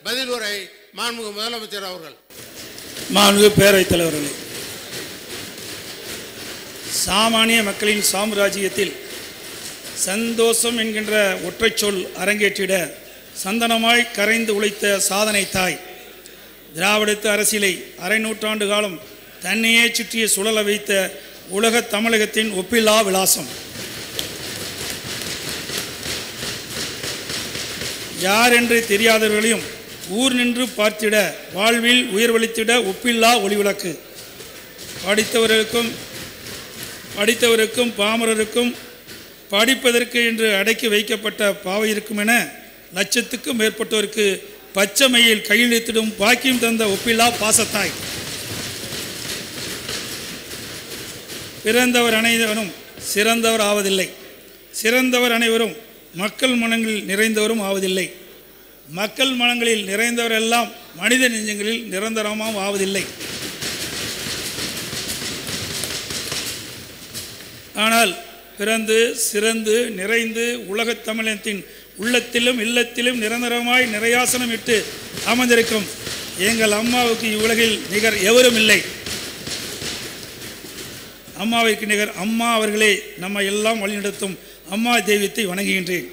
பதில் உரை மாண்புமிகு முதலமைச்சர் அவர்கள் மாண்பு பேரவைத் தலைவர்களே சாமானிய மக்களின் சாம்ராஜ்யத்தில் சந்தோஷம் என்கின்ற ஒற்றைச் சொல் அரங்கேற்றிட சந்தனமாய் கரைந்து உழைத்த சாதனை தாய் திராவிடத்து அரசியலை அரை நூற்றாண்டு காலம் தன்னையே சுற்றிய சுழல வைத்த உலகத் தமிழகத்தின் ஒப்பில்லா விலாசம் யார் என்று தெரியாதவர்களையும் ஊர் நின்று பார்த்திட வாழ்வில் உயர்வளித்திட ஒப்பில்லா ஒளிவிளக்கு படித்தவர்களுக்கும் படித்தவருக்கும் பாமரருக்கும் படிப்பதற்கு என்று அடக்கி வைக்கப்பட்ட பாவை இருக்கும் என லட்சத்துக்கும் மேற்பட்டோருக்கு பச்சைமையில் கையெழுத்திடும் பாக்கியம் தந்த ஒப்பில்லா பாசத்தாய் பிறந்தவர் அனைவரும் சிறந்தவர் ஆவதில்லை சிறந்தவர் அனைவரும் மக்கள் மனங்களில் நிறைந்தவரும் ஆவதில்லை மக்கள் மனங்களில் நிறைந்தவரெல்லாம் மனித நெஞ்சங்களில் நிரந்தரமாகவும் ஆவதில்லை ஆனால் பிறந்து சிறந்து நிறைந்து உலகத் தமிழத்தின் உள்ளத்திலும் இல்லத்திலும் நிரந்தரமாய் நிறையாசனம் இட்டு அமர்ந்திருக்கும் எங்கள் அம்மாவுக்கு இவ்வுலகில் நிகர் எவரும் இல்லை அம்மாவிற்கு நிகர் அம்மா அவர்களே நம்ம எல்லாம் வழிநடத்தும் அம்மா தெய்வத்தை வணங்குகின்றேன்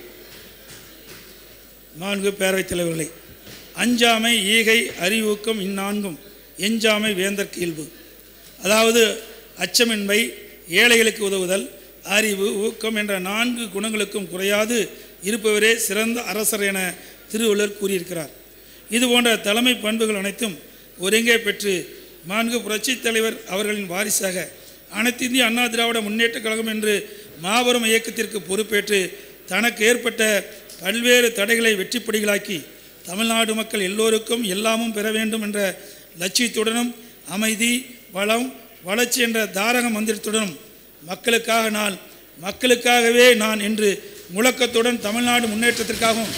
நான்கு பேரவைத் தலைவர்களே அஞ்சாமை ஈகை அறிவூக்கம் இந்நான்கும் எஞ்சாமை வேந்தற்கு இயல்பு அதாவது அச்சமின்மை ஏழைகளுக்கு உதவுதல் அறிவு ஊக்கம் என்ற நான்கு குணங்களுக்கும் குறையாது இருப்பவரே சிறந்த அரசர் என திருவள்ளுவர் கூறியிருக்கிறார் இது போன்ற தலைமை பண்புகள் அனைத்தும் ஒருங்கே பெற்று நான்கு புரட்சித் தலைவர் அவர்களின் வாரிசாக அனைத்து இந்திய அண்ணா திராவிட முன்னேற்றக் கழகம் என்று மாபெரும் இயக்கத்திற்கு பொறுப்பேற்று தனக்கு ஏற்பட்ட பல்வேறு தடைகளை வெற்றிப்படிகளாக்கி தமிழ்நாடு மக்கள் எல்லோருக்கும் எல்லாமும் பெற வேண்டும் என்ற லட்சியத்துடனும் அமைதி வளம் வளர்ச்சி என்ற தாரக மந்திரத்துடனும் மக்களுக்காக நான் மக்களுக்காகவே நான் என்று முழக்கத்துடன் தமிழ்நாடு முன்னேற்றத்திற்காகவும்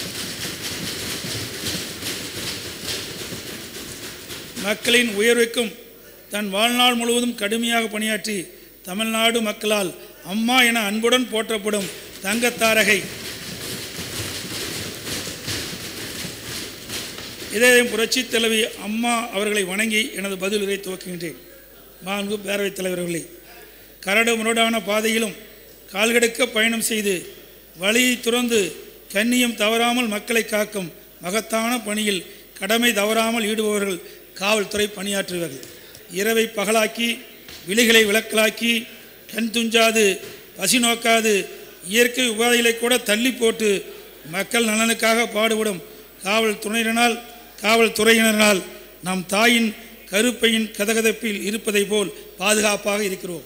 மக்களின் உயர்வுக்கும் தன் வாழ்நாள் முழுவதும் கடுமையாக பணியாற்றி தமிழ்நாடு மக்களால் அம்மா என அன்புடன் போற்றப்படும் தங்கத்தாரகை இதே புரட்சி தலைவி அம்மா அவர்களை வணங்கி எனது பதிலுரை துவக்குகின்றேன் மாண்பு பேரவைத் தலைவர்களே கரடு முரடான பாதையிலும் கால்கெடுக்க பயணம் செய்து வழியை துறந்து கண்ணியம் தவறாமல் மக்களை காக்கும் மகத்தான பணியில் கடமை தவறாமல் ஈடுபவர்கள் காவல்துறை பணியாற்றுவார்கள் இரவை பகலாக்கி விழிகளை விளக்கலாக்கி கண் துஞ்சாது பசி நோக்காது இயற்கை உபாதைகளை கூட தள்ளி போட்டு மக்கள் நலனுக்காக பாடுபடும் காவல்துறையினரால் காவல்துறையினரால் நம் தாயின் கருப்பையின் கதகதப்பில் இருப்பதை போல் பாதுகாப்பாக இருக்கிறோம்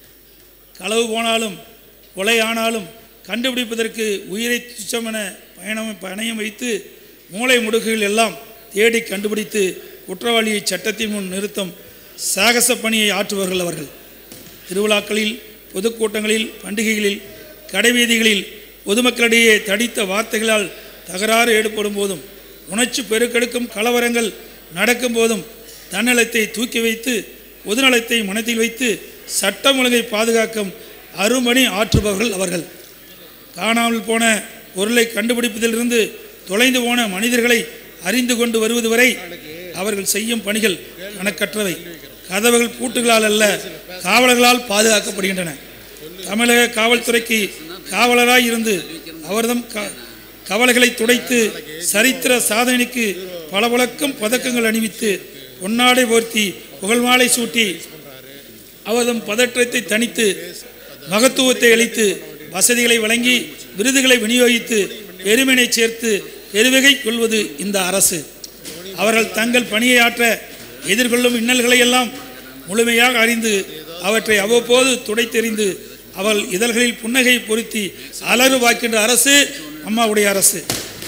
களவு போனாலும் கொலை ஆனாலும் கண்டுபிடிப்பதற்கு உயிரை துச்சமென பயணம் பணயம் வைத்து மூளை முடுக்குகள் எல்லாம் தேடி கண்டுபிடித்து குற்றவாளியை சட்டத்தின் முன் நிறுத்தும் சாகச பணியை ஆற்றுவார்கள் அவர்கள் திருவிழாக்களில் பொதுக்கூட்டங்களில் பண்டிகைகளில் கடைவீதிகளில் பொதுமக்களிடையே தடித்த வார்த்தைகளால் தகராறு ஏற்படும் போதும் உணர்ச்சி பெருக்கெடுக்கும் கலவரங்கள் நடக்கும் போதும் தன்னலத்தை தூக்கி வைத்து பொதுநலத்தை மனதில் வைத்து சட்டம் ஒழுங்கை பாதுகாக்கும் அருமணி ஆற்றுபவர்கள் அவர்கள் காணாமல் போன பொருளை கண்டுபிடிப்பதிலிருந்து தொலைந்து போன மனிதர்களை அறிந்து கொண்டு வருவது வரை அவர்கள் செய்யும் பணிகள் கணக்கற்றவை கதவுகள் பூட்டுகளால் அல்ல காவலர்களால் பாதுகாக்கப்படுகின்றன தமிழக காவல்துறைக்கு காவலராய் இருந்து அவர்தம் க- கவலைகளை துடைத்து சரித்திர சாதனைக்கு பளபளக்கும் பதக்கங்கள் அணிவித்து பொன்னாடை போர்த்தி புகழ்மாலை சூட்டி அவர்தம் பதற்றத்தை தணித்து மகத்துவத்தை அளித்து வசதிகளை வழங்கி விருதுகளை விநியோகித்து பெருமையை சேர்த்து பெருவகை கொள்வது இந்த அரசு அவர்கள் தங்கள் பணியை ஆற்ற எதிர்கொள்ளும் இன்னல்களை எல்லாம் முழுமையாக அறிந்து அவற்றை அவ்வப்போது துடைத்தெறிந்து அவள் இதழ்களில் புன்னகை பொருத்தி அலறு வாக்கின்ற அரசு அம்மாவுடைய அரசு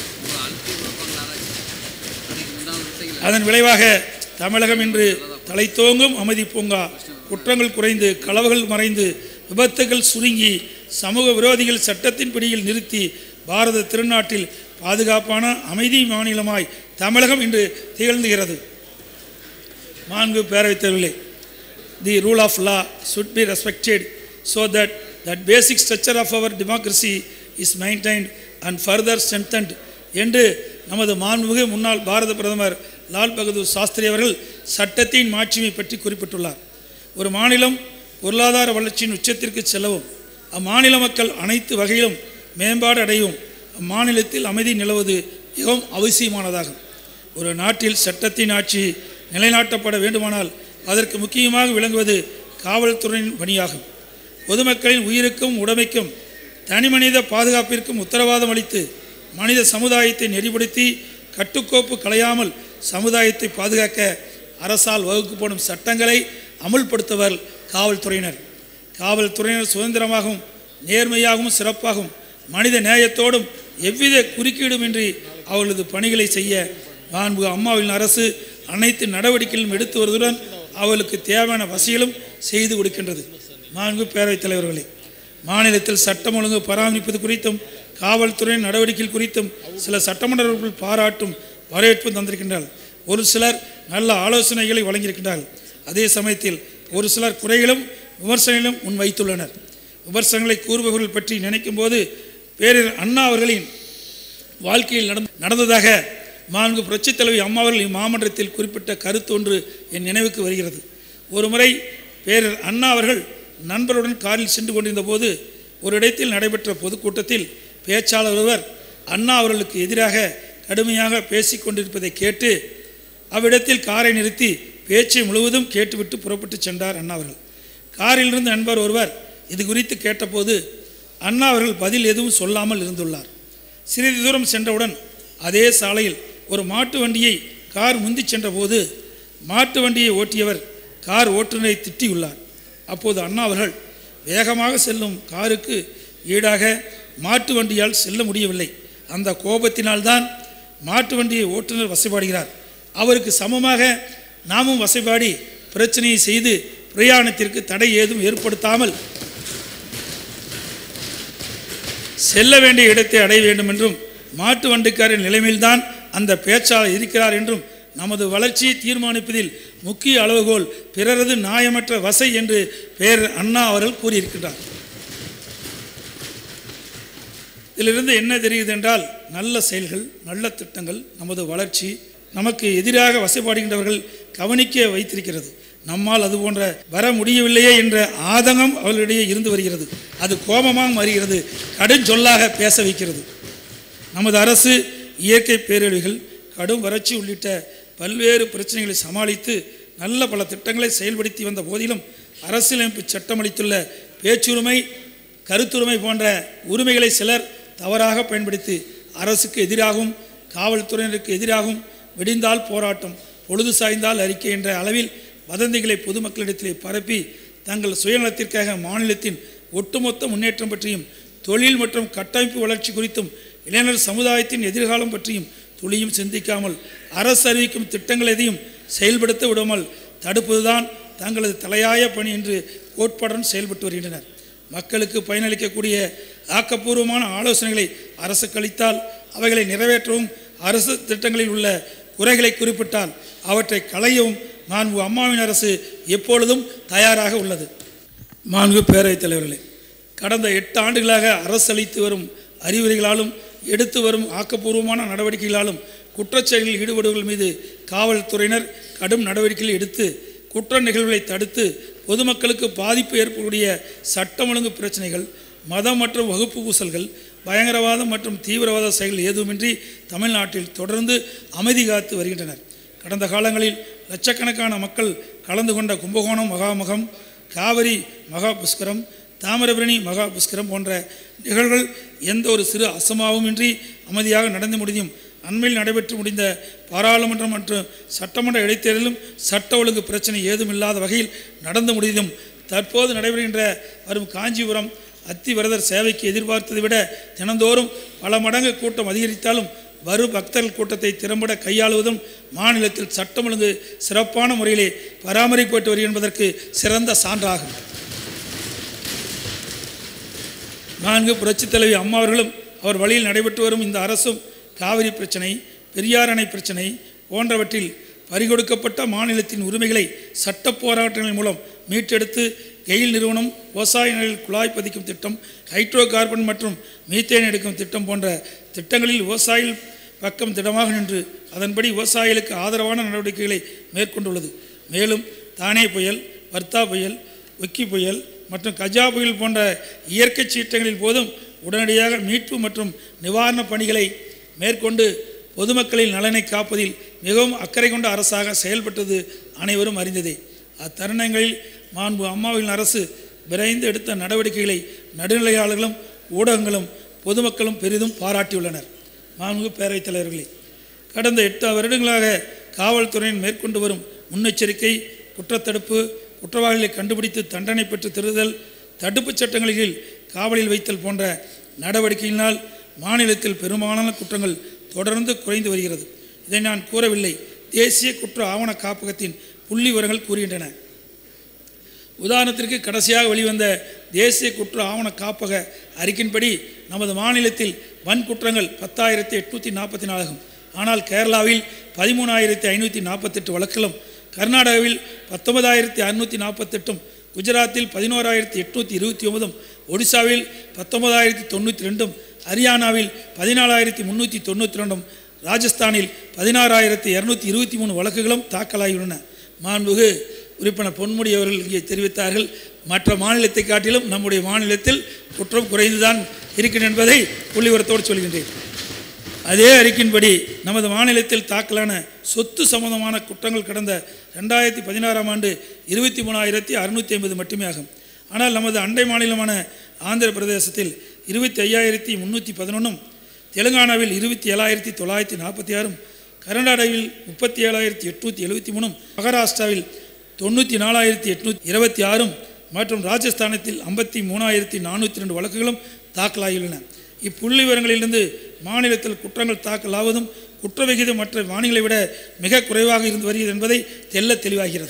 அதன் விளைவாக தமிழகம் இன்று தலைத்தோங்கும் அமைதி பூங்கா குற்றங்கள் குறைந்து களவுகள் மறைந்து விபத்துகள் சுருங்கி சமூக விரோதிகள் சட்டத்தின் பிடியில் நிறுத்தி பாரத திருநாட்டில் பாதுகாப்பான அமைதி மாநிலமாய் தமிழகம் இன்று திகழ்ந்துகிறது நான்கு பேரவைத் தலைவர்களே the rule of law should be respected so that that basic structure of our democracy is maintained and further strengthened என்று நமது மாண்புமிகு முன்னாள் பாரத பிரதமர் லால் பகதூர் சாஸ்திரி அவர்கள் சட்டத்தின் மாட்சிமை பற்றி குறிப்பிட்டுள்ளார் ஒரு மாநிலம் பொருளாதார வளர்ச்சியின் உச்சத்திற்கு செல்லவும் அம்மாநில மக்கள் அனைத்து வகையிலும் மேம்பாடு அடையவும் அம்மாநிலத்தில் அமைதி நிலவுவது மிகவும் அவசியமானதாகும் ஒரு நாட்டில் சட்டத்தின் ஆட்சி நிலைநாட்டப்பட வேண்டுமானால் அதற்கு முக்கியமாக விளங்குவது காவல்துறையின் பணியாகும் பொதுமக்களின் உயிருக்கும் உடைமைக்கும் தனிமனித பாதுகாப்பிற்கும் உத்தரவாதம் அளித்து மனித சமுதாயத்தை நெறிப்படுத்தி கட்டுக்கோப்பு களையாமல் சமுதாயத்தை பாதுகாக்க அரசால் வகுக்கப்படும் சட்டங்களை அமுல்படுத்துவர் காவல்துறையினர் காவல்துறையினர் சுதந்திரமாகவும் நேர்மையாகவும் சிறப்பாகவும் மனித நேயத்தோடும் எவ்வித குறுக்கீடுமின்றி அவர்களது பணிகளை செய்ய மாண்பு அம்மாவின் அரசு அனைத்து நடவடிக்கைகளும் எடுத்து வருவதுடன் அவர்களுக்கு தேவையான வசதிகளும் செய்து கொடுக்கின்றது மாண்பு பேரவைத் தலைவர்களே மாநிலத்தில் சட்டம் ஒழுங்கு பராமரிப்பது குறித்தும் காவல்துறையின் நடவடிக்கைகள் குறித்தும் சில சட்டமன்ற உறுப்பினர்கள் பாராட்டும் வரவேற்பு தந்திருக்கின்றார்கள் ஒரு சிலர் நல்ல ஆலோசனைகளை வழங்கியிருக்கின்றார்கள் அதே சமயத்தில் ஒரு சிலர் குறைகளும் விமர்சனங்களும் முன்வைத்துள்ளனர் விமர்சனங்களை கூறுபவர்கள் பற்றி நினைக்கும் போது பேரர் அண்ணா அவர்களின் வாழ்க்கையில் நடந்த நடந்ததாக மாண்பு புரட்சித் தலைவி அம்மா அவர்கள் இம்மாமன்றத்தில் குறிப்பிட்ட கருத்து ஒன்று என் நினைவுக்கு வருகிறது ஒரு முறை பேரர் அண்ணா அவர்கள் நண்பருடன் காரில் சென்று கொண்டிருந்த போது ஒரு இடத்தில் நடைபெற்ற பொதுக்கூட்டத்தில் பேச்சாளர் ஒருவர் அண்ணா அவர்களுக்கு எதிராக கடுமையாக பேசிக் கொண்டிருப்பதை கேட்டு அவ்விடத்தில் காரை நிறுத்தி பேச்சை முழுவதும் கேட்டுவிட்டு புறப்பட்டு சென்றார் அண்ணா அவர்கள் காரிலிருந்து நண்பர் ஒருவர் இது குறித்து கேட்டபோது அண்ணா அவர்கள் பதில் எதுவும் சொல்லாமல் இருந்துள்ளார் சிறிது தூரம் சென்றவுடன் அதே சாலையில் ஒரு மாட்டு வண்டியை கார் முந்தி சென்றபோது மாட்டு வண்டியை ஓட்டியவர் கார் ஓட்டுநரை திட்டியுள்ளார் அப்போது அண்ணா அவர்கள் வேகமாக செல்லும் காருக்கு ஈடாக மாட்டு வண்டியால் செல்ல முடியவில்லை அந்த கோபத்தினால்தான் மாட்டு வண்டியை ஓட்டுநர் வசைபாடுகிறார் அவருக்கு சமமாக நாமும் வசைபாடி பிரச்சனையை செய்து பிரயாணத்திற்கு தடை ஏதும் ஏற்படுத்தாமல் செல்ல வேண்டிய இடத்தை அடைய வேண்டும் என்றும் மாட்டு வண்டிக்காரின் நிலைமையில்தான் அந்த பேச்சாளர் இருக்கிறார் என்றும் நமது வளர்ச்சியை தீர்மானிப்பதில் முக்கிய அளவுகோல் பிறரது நியாயமற்ற வசை என்று பேர் அண்ணா அவர்கள் கூறியிருக்கின்றார் இதிலிருந்து என்ன தெரியுது என்றால் நல்ல செயல்கள் நல்ல திட்டங்கள் நமது வளர்ச்சி நமக்கு எதிராக வசைப்பாடுகின்றவர்கள் கவனிக்க வைத்திருக்கிறது நம்மால் அது போன்ற வர முடியவில்லையே என்ற ஆதங்கம் அவர்களிடையே இருந்து வருகிறது அது கோபமாக மாறுகிறது கடுஞ்சொல்லாக பேச வைக்கிறது நமது அரசு இயற்கை பேரழிவுகள் கடும் வறட்சி உள்ளிட்ட பல்வேறு பிரச்சனைகளை சமாளித்து நல்ல பல திட்டங்களை செயல்படுத்தி வந்த போதிலும் அரசியலமைப்பு சட்டமளித்துள்ள பேச்சுரிமை கருத்துரிமை போன்ற உரிமைகளை சிலர் தவறாக பயன்படுத்தி அரசுக்கு எதிராகவும் காவல்துறையினருக்கு எதிராகவும் வெடிந்தால் போராட்டம் பொழுது சாய்ந்தால் அறிக்கை என்ற அளவில் வதந்திகளை பொதுமக்களிடத்திலே பரப்பி தங்கள் சுயநலத்திற்காக மாநிலத்தின் ஒட்டுமொத்த முன்னேற்றம் பற்றியும் தொழில் மற்றும் கட்டமைப்பு வளர்ச்சி குறித்தும் இளைஞர் சமுதாயத்தின் எதிர்காலம் பற்றியும் துளியும் சிந்திக்காமல் அரசு அறிவிக்கும் திட்டங்கள் எதையும் செயல்படுத்த விடாமல் தடுப்பதுதான் தங்களது தலையாய பணி என்று கோட்பாடுடன் செயல்பட்டு வருகின்றனர் மக்களுக்கு பயனளிக்கக்கூடிய ஆக்கப்பூர்வமான ஆலோசனைகளை அரசுக்கு அளித்தால் அவைகளை நிறைவேற்றவும் அரசு திட்டங்களில் உள்ள குறைகளை குறிப்பிட்டால் அவற்றை களையவும் மாண்பு அம்மாவின் அரசு எப்பொழுதும் தயாராக உள்ளது மாண்பு பேரவைத் தலைவர்களே கடந்த எட்டு ஆண்டுகளாக அரசு அளித்து வரும் அறிவுரைகளாலும் எடுத்து வரும் ஆக்கப்பூர்வமான நடவடிக்கைகளாலும் குற்றச்செயல்களில் ஈடுபடுவர்கள் மீது காவல்துறையினர் கடும் நடவடிக்கைகள் எடுத்து குற்ற நிகழ்வுகளை தடுத்து பொதுமக்களுக்கு பாதிப்பு ஏற்படக்கூடிய சட்டம் ஒழுங்கு பிரச்சனைகள் மதம் மற்றும் வகுப்பு பூசல்கள் பயங்கரவாதம் மற்றும் தீவிரவாத செயல்கள் ஏதுமின்றி தமிழ்நாட்டில் தொடர்ந்து அமைதி காத்து வருகின்றனர் கடந்த காலங்களில் லட்சக்கணக்கான மக்கள் கலந்து கொண்ட கும்பகோணம் மகாமகம் காவிரி மகா புஷ்கரம் தாமிரபரணி மகா புஷ்கரம் போன்ற நிகழ்வுகள் எந்த ஒரு சிறு அசம்பாவமின்றி அமைதியாக நடந்து முடியும் அண்மையில் நடைபெற்று முடிந்த பாராளுமன்றம் மற்றும் சட்டமன்ற இடைத்தேர்தலும் சட்ட ஒழுங்கு பிரச்சனை ஏதும் இல்லாத வகையில் நடந்து முடியும் தற்போது நடைபெறுகின்ற வரும் காஞ்சிபுரம் அத்திவரதர் சேவைக்கு எதிர்பார்த்ததை விட தினந்தோறும் பல மடங்கு கூட்டம் அதிகரித்தாலும் வரும் பக்தர்கள் கூட்டத்தை திறம்பட கையாளுவதும் மாநிலத்தில் சட்டம் ஒழுங்கு சிறப்பான முறையிலே பராமரிக்கப்பட்டு வருகிறது என்பதற்கு சிறந்த சான்றாகும் நான்கு புரட்சித் தலைவி அம்மா அவர்களும் அவர் வழியில் நடைபெற்று வரும் இந்த அரசும் காவிரி பிரச்சனை பெரியார் அணை பிரச்சனை போன்றவற்றில் பறிகொடுக்கப்பட்ட மாநிலத்தின் உரிமைகளை சட்ட போராட்டங்களின் மூலம் மீட்டெடுத்து கெயில் நிறுவனம் விவசாய நிலையில் குழாய் பதிக்கும் திட்டம் ஹைட்ரோ கார்பன் மற்றும் மீத்தேன் எடுக்கும் திட்டம் போன்ற திட்டங்களில் விவசாயிகள் பக்கம் திடமாக நின்று அதன்படி விவசாயிகளுக்கு ஆதரவான நடவடிக்கைகளை மேற்கொண்டுள்ளது மேலும் தானே புயல் வர்த்தா புயல் ஒக்கி புயல் மற்றும் கஜா புயல் போன்ற இயற்கை சீற்றங்களின் போதும் உடனடியாக மீட்பு மற்றும் நிவாரணப் பணிகளை மேற்கொண்டு பொதுமக்களின் நலனை காப்பதில் மிகவும் அக்கறை கொண்ட அரசாக செயல்பட்டது அனைவரும் அறிந்ததே அத்தருணங்களில் மாண்பு அம்மாவின் அரசு விரைந்து எடுத்த நடவடிக்கைகளை நடுநிலையாளர்களும் ஊடகங்களும் பொதுமக்களும் பெரிதும் பாராட்டியுள்ளனர் மாண்பு பேரவைத் தலைவர்களே கடந்த எட்டு வருடங்களாக காவல்துறையின் மேற்கொண்டு வரும் முன்னெச்சரிக்கை குற்றத்தடுப்பு குற்றவாளிகளை கண்டுபிடித்து தண்டனை பெற்று திருதல் தடுப்புச் சட்டங்களின் கீழ் காவலில் வைத்தல் போன்ற நடவடிக்கையினால் மாநிலத்தில் பெரும்பாலான குற்றங்கள் தொடர்ந்து குறைந்து வருகிறது இதை நான் கூறவில்லை தேசிய குற்ற ஆவண காப்பகத்தின் புள்ளி விவரங்கள் கூறுகின்றன உதாரணத்திற்கு கடைசியாக வெளிவந்த தேசிய குற்ற ஆவண காப்பக அறிக்கையின்படி நமது மாநிலத்தில் வன் குற்றங்கள் பத்தாயிரத்தி எட்நூற்றி நாற்பத்தி நாலாகும் ஆனால் கேரளாவில் பதிமூணாயிரத்தி ஐநூற்றி நாற்பத்தெட்டு வழக்குகளும் கர்நாடகாவில் பத்தொன்பதாயிரத்தி அறுநூற்றி நாற்பத்தெட்டும் குஜராத்தில் பதினோராயிரத்தி எட்நூற்றி இருபத்தி ஒன்பதும் ஒடிசாவில் பத்தொன்பதாயிரத்தி தொண்ணூற்றி ரெண்டும் ஹரியானாவில் பதினாலாயிரத்தி முந்நூற்றி தொண்ணூற்றி ரெண்டும் ராஜஸ்தானில் பதினாறாயிரத்தி இரநூத்தி இருபத்தி மூணு வழக்குகளும் தாக்கலாகியுள்ளன மாண்புகு உறுப்பினர் பொன்முடி அவர்கள் இங்கே தெரிவித்தார்கள் மற்ற மாநிலத்தை காட்டிலும் நம்முடைய மாநிலத்தில் குற்றம் குறைந்துதான் இருக்கின்றன என்பதை புள்ளிவரத்தோடு சொல்கின்றேன் அதே அறிக்கையின்படி நமது மாநிலத்தில் தாக்கலான சொத்து சம்பந்தமான குற்றங்கள் கடந்த ரெண்டாயிரத்தி பதினாறாம் ஆண்டு இருபத்தி மூணாயிரத்தி அறுநூற்றி ஐம்பது மட்டுமே ஆகும் ஆனால் நமது அண்டை மாநிலமான ஆந்திர பிரதேசத்தில் இருபத்தி ஐயாயிரத்தி முந்நூற்றி பதினொன்றும் தெலுங்கானாவில் இருபத்தி ஏழாயிரத்தி தொள்ளாயிரத்தி நாற்பத்தி ஆறும் கர்நாடகாவில் முப்பத்தி ஏழாயிரத்தி எட்நூற்றி எழுபத்தி மூணும் மகாராஷ்டிராவில் தொண்ணூற்றி நாலாயிரத்தி எட்நூற்றி இருபத்தி ஆறும் மற்றும் ராஜஸ்தானத்தில் ஐம்பத்தி மூணாயிரத்தி நானூற்றி ரெண்டு வழக்குகளும் தாக்கலாகியுள்ளன இப்புள்ளி விவரங்களிலிருந்து மாநிலத்தில் குற்றங்கள் தாக்கலாவதும் குற்ற விகிதம் மற்ற மாநிலங்களை விட மிக குறைவாக இருந்து வருகிறது என்பதை தெல்ல தெளிவாகிறது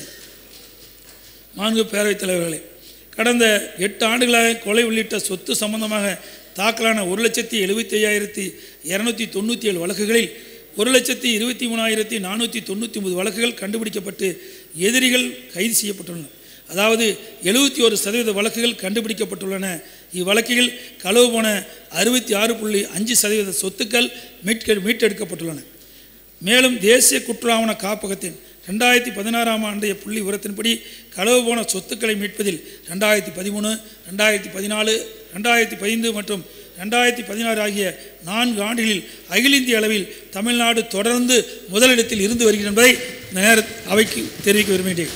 மாண்பு பேரவைத் தலைவர்களே கடந்த எட்டு ஆண்டுகளாக கொலை உள்ளிட்ட சொத்து சம்பந்தமாக தாக்கலான ஒரு லட்சத்தி எழுபத்தி ஐயாயிரத்தி இரநூத்தி தொண்ணூற்றி ஏழு வழக்குகளில் ஒரு லட்சத்தி இருபத்தி மூணாயிரத்தி நானூற்றி தொண்ணூற்றி ஒன்பது வழக்குகள் கண்டுபிடிக்கப்பட்டு எதிரிகள் கைது செய்யப்பட்டுள்ளன அதாவது எழுபத்தி ஒரு சதவீத வழக்குகள் கண்டுபிடிக்கப்பட்டுள்ளன இவ்வழக்குகள் களவு போன அறுபத்தி ஆறு புள்ளி அஞ்சு சதவீத சொத்துக்கள் மீட்க மீட்டெடுக்கப்பட்டுள்ளன மேலும் தேசிய குற்ற ஆவண காப்பகத்தின் ரெண்டாயிரத்தி பதினாறாம் ஆண்டைய புள்ளி விவரத்தின்படி களவு போன சொத்துக்களை மீட்பதில் ரெண்டாயிரத்தி பதிமூணு ரெண்டாயிரத்தி பதினாலு ரெண்டாயிரத்தி பதினைந்து மற்றும் ரெண்டாயிரத்தி பதினாறு ஆகிய நான்கு ஆண்டுகளில் அகில இந்திய அளவில் தமிழ்நாடு தொடர்ந்து முதலிடத்தில் இருந்து வருகிறது என்பதை இந்த நேர அவைக்கு தெரிவிக்க விரும்புகிறேன்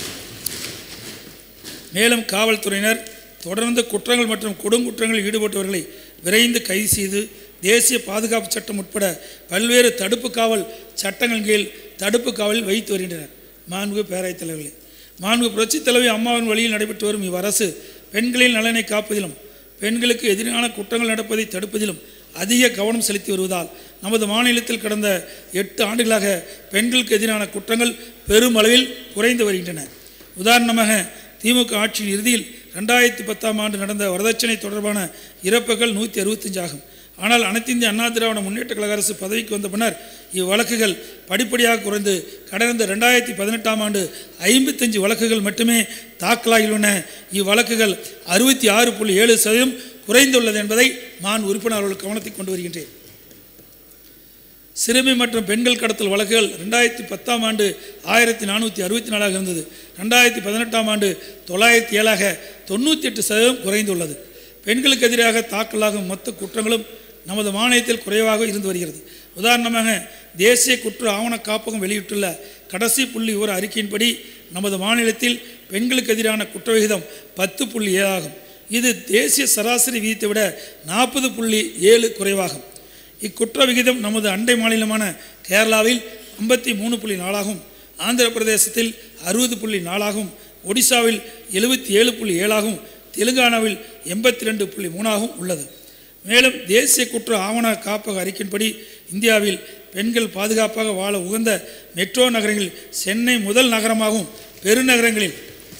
மேலும் காவல்துறையினர் தொடர்ந்து குற்றங்கள் மற்றும் கொடுங்குற்றங்களில் ஈடுபட்டவர்களை விரைந்து கைது செய்து தேசிய பாதுகாப்பு சட்டம் உட்பட பல்வேறு தடுப்பு காவல் சட்டங்கள் கீழ் தடுப்பு காவலில் வைத்து வருகின்றனர் மாண்பு பேரவைத் தலைவர்களே மாண்பு புரட்சித் தலைவி அம்மாவின் வழியில் நடைபெற்று வரும் இவ்வரசு பெண்களின் நலனை காப்பதிலும் பெண்களுக்கு எதிரான குற்றங்கள் நடப்பதை தடுப்பதிலும் அதிக கவனம் செலுத்தி வருவதால் நமது மாநிலத்தில் கடந்த எட்டு ஆண்டுகளாக பெண்களுக்கு எதிரான குற்றங்கள் பெருமளவில் குறைந்து வருகின்றன உதாரணமாக திமுக ஆட்சியின் இறுதியில் ரெண்டாயிரத்தி பத்தாம் ஆண்டு நடந்த வரதட்சணை தொடர்பான இறப்புகள் நூற்றி அறுபத்தஞ்சு ஆகும் ஆனால் அனைத்து இந்திய அண்ணா திராவிட முன்னேற்ற கழக அரசு பதவிக்கு வந்த பின்னர் இவ்வழக்குகள் படிப்படியாக குறைந்து கடந்த ரெண்டாயிரத்தி பதினெட்டாம் ஆண்டு ஐம்பத்தஞ்சு வழக்குகள் மட்டுமே தாக்கலாகியுள்ளன இவ்வழக்குகள் அறுபத்தி ஆறு புள்ளி ஏழு சதவீதம் குறைந்துள்ளது என்பதை நான் உறுப்பினர் அவர்கள் கவனத்தில் கொண்டு வருகின்றேன் சிறுமி மற்றும் பெண்கள் கடத்தல் வழக்குகள் ரெண்டாயிரத்தி பத்தாம் ஆண்டு ஆயிரத்தி நானூற்றி அறுபத்தி நாலாக இருந்தது ரெண்டாயிரத்தி பதினெட்டாம் ஆண்டு தொள்ளாயிரத்தி ஏழாக தொண்ணூற்றி எட்டு சதவீதம் குறைந்துள்ளது பெண்களுக்கு எதிராக தாக்கலாகும் மொத்த குற்றங்களும் நமது மாநிலத்தில் குறைவாக இருந்து வருகிறது உதாரணமாக தேசிய குற்ற ஆவண காப்பகம் வெளியிட்டுள்ள கடைசி புள்ளி விவர அறிக்கையின்படி நமது மாநிலத்தில் பெண்களுக்கு எதிரான குற்ற விகிதம் பத்து புள்ளி ஏழாகும் இது தேசிய சராசரி விகிதத்தை விட நாற்பது புள்ளி ஏழு குறைவாகும் இக்குற்ற விகிதம் நமது அண்டை மாநிலமான கேரளாவில் ஐம்பத்தி மூணு புள்ளி நாலாகும் ஆந்திர பிரதேசத்தில் அறுபது புள்ளி நாலாகும் ஒடிசாவில் எழுபத்தி ஏழு புள்ளி ஏழாகும் தெலுங்கானாவில் எண்பத்தி ரெண்டு புள்ளி மூணாகவும் உள்ளது மேலும் தேசிய குற்ற ஆவண காப்பக அறிக்கையின்படி இந்தியாவில் பெண்கள் பாதுகாப்பாக வாழ உகந்த மெட்ரோ நகரங்களில் சென்னை முதல் நகரமாகவும் பெருநகரங்களில்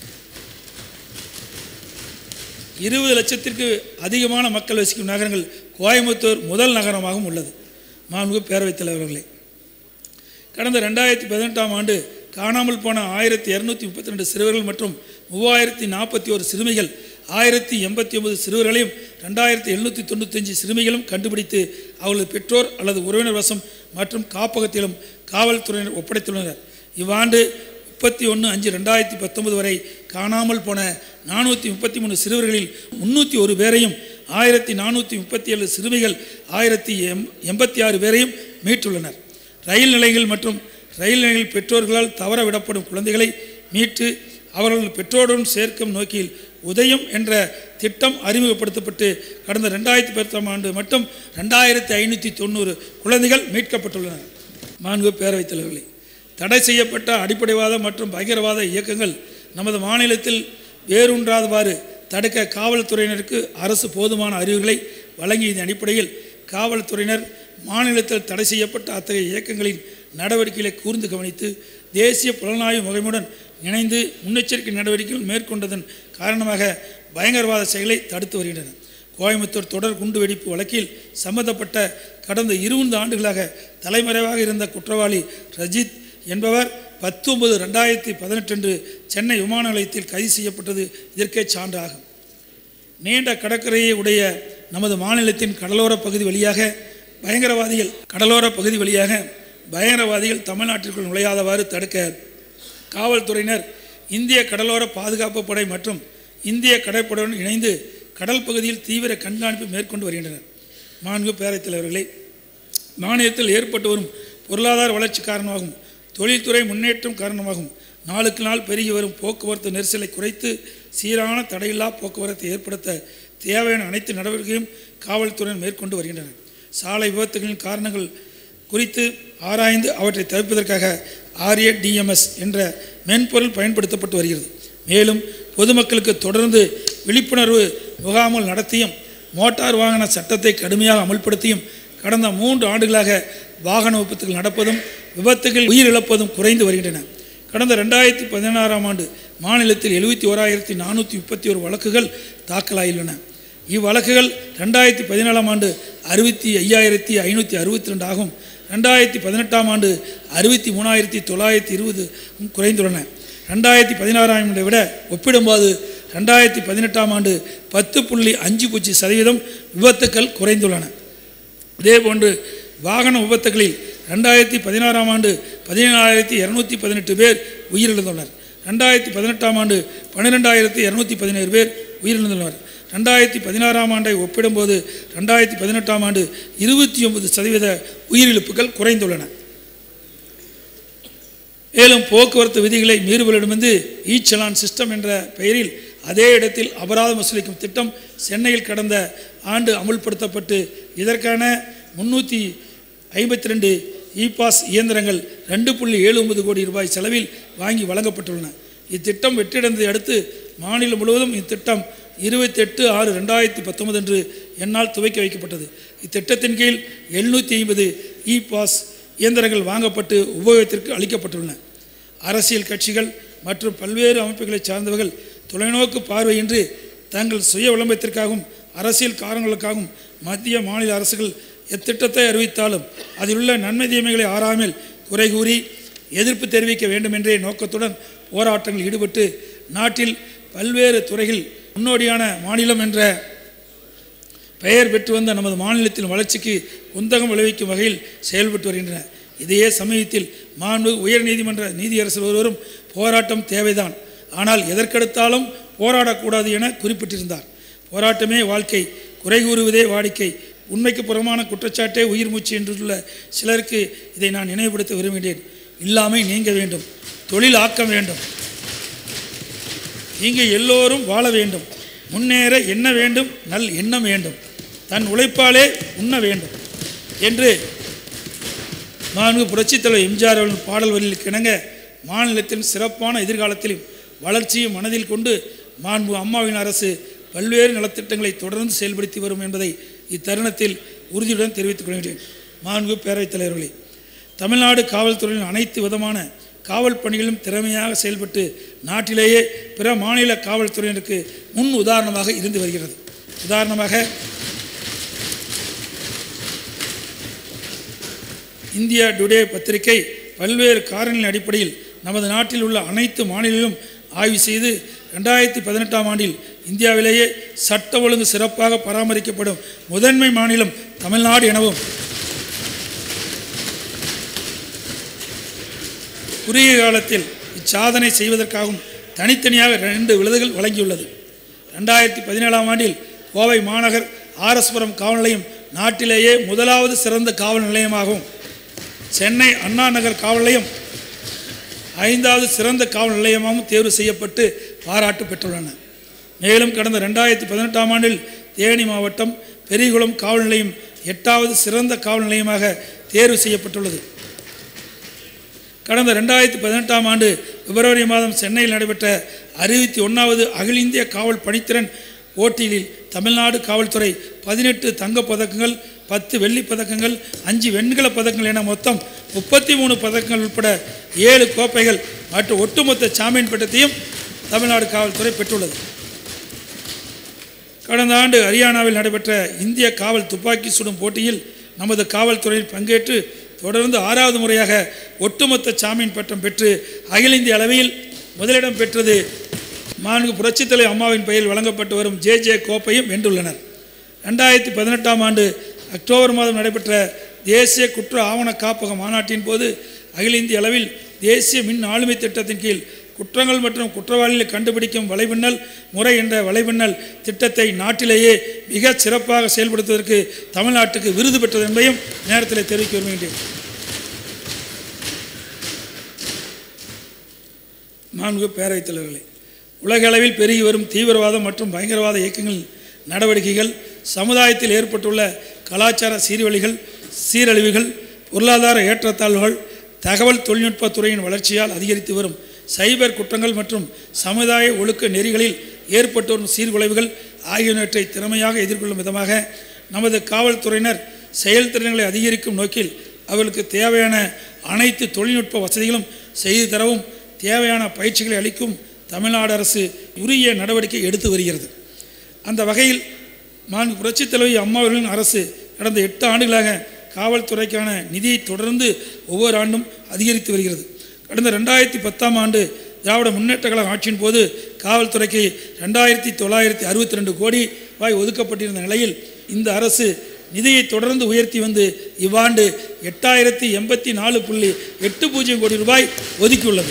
இருபது லட்சத்திற்கு அதிகமான மக்கள் வசிக்கும் நகரங்கள் கோயம்புத்தூர் முதல் நகரமாகவும் உள்ளது மாண்பு பேரவைத் தலைவர்களே கடந்த ரெண்டாயிரத்தி பதினெட்டாம் ஆண்டு காணாமல் போன ஆயிரத்தி இரநூத்தி முப்பத்தி ரெண்டு சிறுவர்கள் மற்றும் மூவாயிரத்தி நாற்பத்தி ஒரு சிறுமிகள் ஆயிரத்தி எண்பத்தி ஒன்பது சிறுவர்களையும் ரெண்டாயிரத்தி எழுநூற்றி தொண்ணூத்தஞ்சு சிறுமிகளும் கண்டுபிடித்து அவர்களது பெற்றோர் அல்லது உறவினர் வசம் மற்றும் காப்பகத்திலும் காவல்துறையினர் ஒப்படைத்துள்ளனர் இவ்வாண்டு முப்பத்தி ஒன்று அஞ்சு ரெண்டாயிரத்தி பத்தொன்பது வரை காணாமல் போன நானூற்றி முப்பத்தி மூணு சிறுவர்களில் முன்னூற்றி ஒரு பேரையும் ஆயிரத்தி நானூற்றி முப்பத்தி ஏழு சிறுமிகள் ஆயிரத்தி எம் எண்பத்தி ஆறு பேரையும் மீட்டுள்ளனர் ரயில் நிலையங்கள் மற்றும் ரயில் நிலையங்கள் பெற்றோர்களால் தவற விடப்படும் குழந்தைகளை மீட்டு அவர்கள் பெற்றோருடன் சேர்க்கும் நோக்கில் உதயம் என்ற திட்டம் அறிமுகப்படுத்தப்பட்டு கடந்த ரெண்டாயிரத்தி பத்தாம் ஆண்டு மட்டும் ரெண்டாயிரத்தி ஐநூற்றி தொண்ணூறு குழந்தைகள் மீட்கப்பட்டுள்ளன மாண்பு பேரவைத் தலைவர்களே தடை செய்யப்பட்ட அடிப்படைவாத மற்றும் பயங்கரவாத இயக்கங்கள் நமது மாநிலத்தில் வேரூன்றாதவாறு தடுக்க காவல்துறையினருக்கு அரசு போதுமான அறிவுகளை வழங்கியதன் அடிப்படையில் காவல்துறையினர் மாநிலத்தில் தடை செய்யப்பட்ட அத்தகைய இயக்கங்களின் நடவடிக்கைகளை கூர்ந்து கவனித்து தேசிய புலனாய்வு முகமையுடன் இணைந்து முன்னெச்சரிக்கை நடவடிக்கைகள் மேற்கொண்டதன் காரணமாக பயங்கரவாத செயலை தடுத்து வருகின்றன கோயம்புத்தூர் தொடர் குண்டு வெடிப்பு வழக்கில் சம்பந்தப்பட்ட கடந்த இருபது ஆண்டுகளாக தலைமறைவாக இருந்த குற்றவாளி ரஜித் என்பவர் பத்தொன்பது ரெண்டாயிரத்தி பதினெட்டு அன்று சென்னை விமான நிலையத்தில் கைது செய்யப்பட்டது இதற்கே சான்றாகும் நீண்ட கடற்கரையை உடைய நமது மாநிலத்தின் கடலோர பகுதி வழியாக பயங்கரவாதிகள் கடலோர பகுதி வழியாக பயங்கரவாதிகள் தமிழ்நாட்டிற்குள் நுழையாதவாறு தடுக்க காவல்துறையினர் இந்திய கடலோர பாதுகாப்பு படை மற்றும் இந்திய கடற்படையுடன் இணைந்து கடல் பகுதியில் தீவிர கண்காணிப்பு மேற்கொண்டு வருகின்றனர் நான்கு பேரவைத் தலைவர்களே மாநிலத்தில் ஏற்பட்டு வரும் பொருளாதார வளர்ச்சி காரணமாகும் தொழில்துறை முன்னேற்றம் காரணமாகும் நாளுக்கு நாள் பெருகி வரும் போக்குவரத்து நெரிசலை குறைத்து சீரான தடையில்லா போக்குவரத்தை ஏற்படுத்த தேவையான அனைத்து நடவடிக்கையும் காவல்துறையினர் மேற்கொண்டு வருகின்றனர் சாலை விபத்துகளின் காரணங்கள் குறித்து ஆராய்ந்து அவற்றை தவிர்ப்பதற்காக ஆர்ஏடிஎம்எஸ் என்ற மென்பொருள் பயன்படுத்தப்பட்டு வருகிறது மேலும் பொதுமக்களுக்கு தொடர்ந்து விழிப்புணர்வு முகாம்கள் நடத்தியும் மோட்டார் வாகன சட்டத்தை கடுமையாக அமல்படுத்தியும் கடந்த மூன்று ஆண்டுகளாக வாகன விபத்துகள் நடப்பதும் விபத்துகள் உயிரிழப்பதும் குறைந்து வருகின்றன கடந்த ரெண்டாயிரத்தி பதினாறாம் ஆண்டு மாநிலத்தில் எழுபத்தி ஓராயிரத்தி நானூற்றி முப்பத்தி ஒரு வழக்குகள் தாக்கலாயுள்ளன இவ்வழக்குகள் ரெண்டாயிரத்தி பதினாலாம் ஆண்டு அறுபத்தி ஐயாயிரத்தி ஐநூற்றி அறுபத்தி ரெண்டு ஆகும் ரெண்டாயிரத்தி பதினெட்டாம் ஆண்டு அறுபத்தி மூணாயிரத்தி தொள்ளாயிரத்தி இருபது குறைந்துள்ளன ரெண்டாயிரத்தி பதினாறாம் ஆண்டை விட ஒப்பிடும்போது ரெண்டாயிரத்தி பதினெட்டாம் ஆண்டு பத்து புள்ளி அஞ்சு பூச்சி சதவீதம் விபத்துக்கள் குறைந்துள்ளன இதேபோன்று வாகன விபத்துகளில் ரெண்டாயிரத்தி பதினாறாம் ஆண்டு பதினேழாயிரத்தி இரநூத்தி பதினெட்டு பேர் உயிரிழந்துள்ளனர் ரெண்டாயிரத்தி பதினெட்டாம் ஆண்டு பன்னிரெண்டாயிரத்தி இரநூத்தி பதினேழு பேர் உயிரிழந்துள்ளனர் ரெண்டாயிரத்தி பதினாறாம் ஆண்டை ஒப்பிடும்போது ரெண்டாயிரத்தி பதினெட்டாம் ஆண்டு இருபத்தி ஒன்பது சதவீத உயிரிழப்புகள் குறைந்துள்ளன மேலும் போக்குவரத்து விதிகளை மீறுபவரிடமிருந்து இ சலான் சிஸ்டம் என்ற பெயரில் அதே இடத்தில் அபராதம் வசூலிக்கும் திட்டம் சென்னையில் கடந்த ஆண்டு அமுல்படுத்தப்பட்டு இதற்கான முன்னூற்றி ஐம்பத்தி ரெண்டு இ பாஸ் இயந்திரங்கள் ரெண்டு புள்ளி ஏழு ஒன்பது கோடி ரூபாய் செலவில் வாங்கி வழங்கப்பட்டுள்ளன இத்திட்டம் வெற்றியடைந்ததை அடுத்து மாநிலம் முழுவதும் இத்திட்டம் இருபத்தெட்டு ஆறு ரெண்டாயிரத்தி பத்தொன்பது அன்று என்னால் துவக்கி வைக்கப்பட்டது இத்திட்டத்தின் கீழ் எழுநூற்றி ஐம்பது இ பாஸ் இயந்திரங்கள் வாங்கப்பட்டு உபயோகத்திற்கு அளிக்கப்பட்டுள்ளன அரசியல் கட்சிகள் மற்றும் பல்வேறு அமைப்புகளைச் சார்ந்தவர்கள் தொலைநோக்கு பார்வையின்றி தங்கள் சுய விளம்பரத்திற்காகவும் அரசியல் காரணங்களுக்காகவும் மத்திய மாநில அரசுகள் எத்திட்டத்தை அறிவித்தாலும் அதில் உள்ள நன்மை தீமைகளை ஆறாமல் குறை கூறி எதிர்ப்பு தெரிவிக்க வேண்டும் என்ற நோக்கத்துடன் போராட்டங்களில் ஈடுபட்டு நாட்டில் பல்வேறு துறைகள் முன்னோடியான மாநிலம் என்ற பெயர் பெற்று வந்த நமது மாநிலத்தின் வளர்ச்சிக்கு உந்தகம் விளைவிக்கும் வகையில் செயல்பட்டு வருகின்றன இதையே சமயத்தில் மாண்பு உயர்நீதிமன்ற நீதியரசர் ஒருவரும் போராட்டம் தேவைதான் ஆனால் எதற்கெடுத்தாலும் போராடக்கூடாது என குறிப்பிட்டிருந்தார் போராட்டமே வாழ்க்கை குறை கூறுவதே வாடிக்கை உண்மைக்கு புறமான குற்றச்சாட்டே உயிர் மூச்சு என்றுள்ள சிலருக்கு இதை நான் நினைவுபடுத்த விரும்புகிறேன் இல்லாமை நீங்க வேண்டும் தொழில் ஆக்க வேண்டும் இங்கு எல்லோரும் வாழ வேண்டும் முன்னேற எண்ண வேண்டும் நல் எண்ணம் வேண்டும் தன் உழைப்பாலே உண்ண வேண்டும் என்று மாண்பு புரட்சித் தலைவர் எம்ஜிஆர் அவர்களின் பாடல் வரிகளுக்கு இணங்க மாநிலத்தின் சிறப்பான எதிர்காலத்திலும் வளர்ச்சியும் மனதில் கொண்டு மாண்பு அம்மாவின் அரசு பல்வேறு நலத்திட்டங்களை தொடர்ந்து செயல்படுத்தி வரும் என்பதை இத்தருணத்தில் உறுதியுடன் தெரிவித்துக் கொள்கிறேன் மாண்பு பேரவைத் தலைவர்களே தமிழ்நாடு காவல்துறையின் அனைத்து விதமான காவல் பணிகளும் திறமையாக செயல்பட்டு நாட்டிலேயே பிற மாநில காவல்துறையினருக்கு முன் உதாரணமாக இருந்து வருகிறது உதாரணமாக இந்தியா டுடே பத்திரிகை பல்வேறு காரணிகளின் அடிப்படையில் நமது நாட்டில் உள்ள அனைத்து மாநிலங்களிலும் ஆய்வு செய்து ரெண்டாயிரத்தி பதினெட்டாம் ஆண்டில் இந்தியாவிலேயே சட்ட ஒழுங்கு சிறப்பாக பராமரிக்கப்படும் முதன்மை மாநிலம் தமிழ்நாடு எனவும் குறுகிய காலத்தில் இச்சாதனை செய்வதற்காகவும் தனித்தனியாக ரெண்டு விருதுகள் வழங்கியுள்ளது ரெண்டாயிரத்தி பதினேழாம் ஆண்டில் கோவை மாநகர் ஆர்எஸ்புரம் காவல் நிலையம் நாட்டிலேயே முதலாவது சிறந்த காவல் நிலையமாகவும் சென்னை அண்ணா நகர் காவல் நிலையம் ஐந்தாவது சிறந்த காவல் நிலையமாகவும் தேர்வு செய்யப்பட்டு பாராட்டு பெற்றுள்ளன மேலும் கடந்த ரெண்டாயிரத்தி பதினெட்டாம் ஆண்டில் தேனி மாவட்டம் பெரியகுளம் காவல் நிலையம் எட்டாவது சிறந்த காவல் நிலையமாக தேர்வு செய்யப்பட்டுள்ளது கடந்த ரெண்டாயிரத்தி பதினெட்டாம் ஆண்டு பிப்ரவரி மாதம் சென்னையில் நடைபெற்ற அறுபத்தி ஒன்றாவது அகில இந்திய காவல் பணித்திறன் போட்டியில் தமிழ்நாடு காவல்துறை பதினெட்டு தங்கப் பதக்கங்கள் பத்து வெள்ளிப் பதக்கங்கள் அஞ்சு வெண்கலப் பதக்கங்கள் என மொத்தம் முப்பத்தி மூணு பதக்கங்கள் உட்பட ஏழு கோப்பைகள் மற்றும் ஒட்டுமொத்த சாம்பியன் பட்டத்தையும் தமிழ்நாடு காவல்துறை பெற்றுள்ளது கடந்த ஆண்டு ஹரியானாவில் நடைபெற்ற இந்திய காவல் துப்பாக்கி சுடும் போட்டியில் நமது காவல்துறையில் பங்கேற்று தொடர்ந்து ஆறாவது முறையாக ஒட்டுமொத்த சாம்பியன் பட்டம் பெற்று அகில இந்திய அளவில் முதலிடம் பெற்றது நான்கு புரட்சித்தலை அம்மாவின் பெயரில் வழங்கப்பட்டு வரும் ஜே ஜே கோப்பையும் வென்றுள்ளனர் ரெண்டாயிரத்தி பதினெட்டாம் ஆண்டு அக்டோபர் மாதம் நடைபெற்ற தேசிய குற்ற ஆவண காப்பக மாநாட்டின் போது அகில இந்திய அளவில் தேசிய மின் ஆளுமை திட்டத்தின் கீழ் குற்றங்கள் மற்றும் குற்றவாளிகளை கண்டுபிடிக்கும் வலைபின்னல் முறை என்ற வலைபின்னல் திட்டத்தை நாட்டிலேயே மிக சிறப்பாக செயல்படுத்துவதற்கு தமிழ்நாட்டுக்கு விருது பெற்றது என்பதையும் நேரத்தில் தெரிவிக்க விரும்புகின்றேன் நான்கு பேரவைத் தலைவர்களே உலக அளவில் பெருகி வரும் தீவிரவாதம் மற்றும் பயங்கரவாத இயக்கங்கள் நடவடிக்கைகள் சமுதாயத்தில் ஏற்பட்டுள்ள கலாச்சார சீர்வழிகள் சீரழிவுகள் பொருளாதார ஏற்றத்தாழ்வுகள் தகவல் தொழில்நுட்பத் துறையின் வளர்ச்சியால் அதிகரித்து வரும் சைபர் குற்றங்கள் மற்றும் சமுதாய ஒழுக்க நெறிகளில் ஏற்பட்டு வரும் சீர்குலைவுகள் ஆகியவற்றை திறமையாக எதிர்கொள்ளும் விதமாக நமது காவல்துறையினர் செயல்திறன்களை அதிகரிக்கும் நோக்கில் அவர்களுக்கு தேவையான அனைத்து தொழில்நுட்ப வசதிகளும் செய்து தரவும் தேவையான பயிற்சிகளை அளிக்கும் தமிழ்நாடு அரசு உரிய நடவடிக்கை எடுத்து வருகிறது அந்த வகையில் மாண்பு புரட்சித் தலைவி அம்மா அவர்களின் அரசு கடந்த எட்டு ஆண்டுகளாக காவல்துறைக்கான நிதியை தொடர்ந்து ஒவ்வொரு ஆண்டும் அதிகரித்து வருகிறது கடந்த ரெண்டாயிரத்தி பத்தாம் ஆண்டு திராவிட முன்னேற்ற கழக ஆட்சியின் போது காவல்துறைக்கு ரெண்டாயிரத்தி தொள்ளாயிரத்தி அறுபத்தி ரெண்டு கோடி ரூபாய் ஒதுக்கப்பட்டிருந்த நிலையில் இந்த அரசு நிதியை தொடர்ந்து உயர்த்தி வந்து இவ்வாண்டு எட்டாயிரத்தி எண்பத்தி நாலு புள்ளி எட்டு பூஜ்ஜியம் கோடி ரூபாய் ஒதுக்கியுள்ளது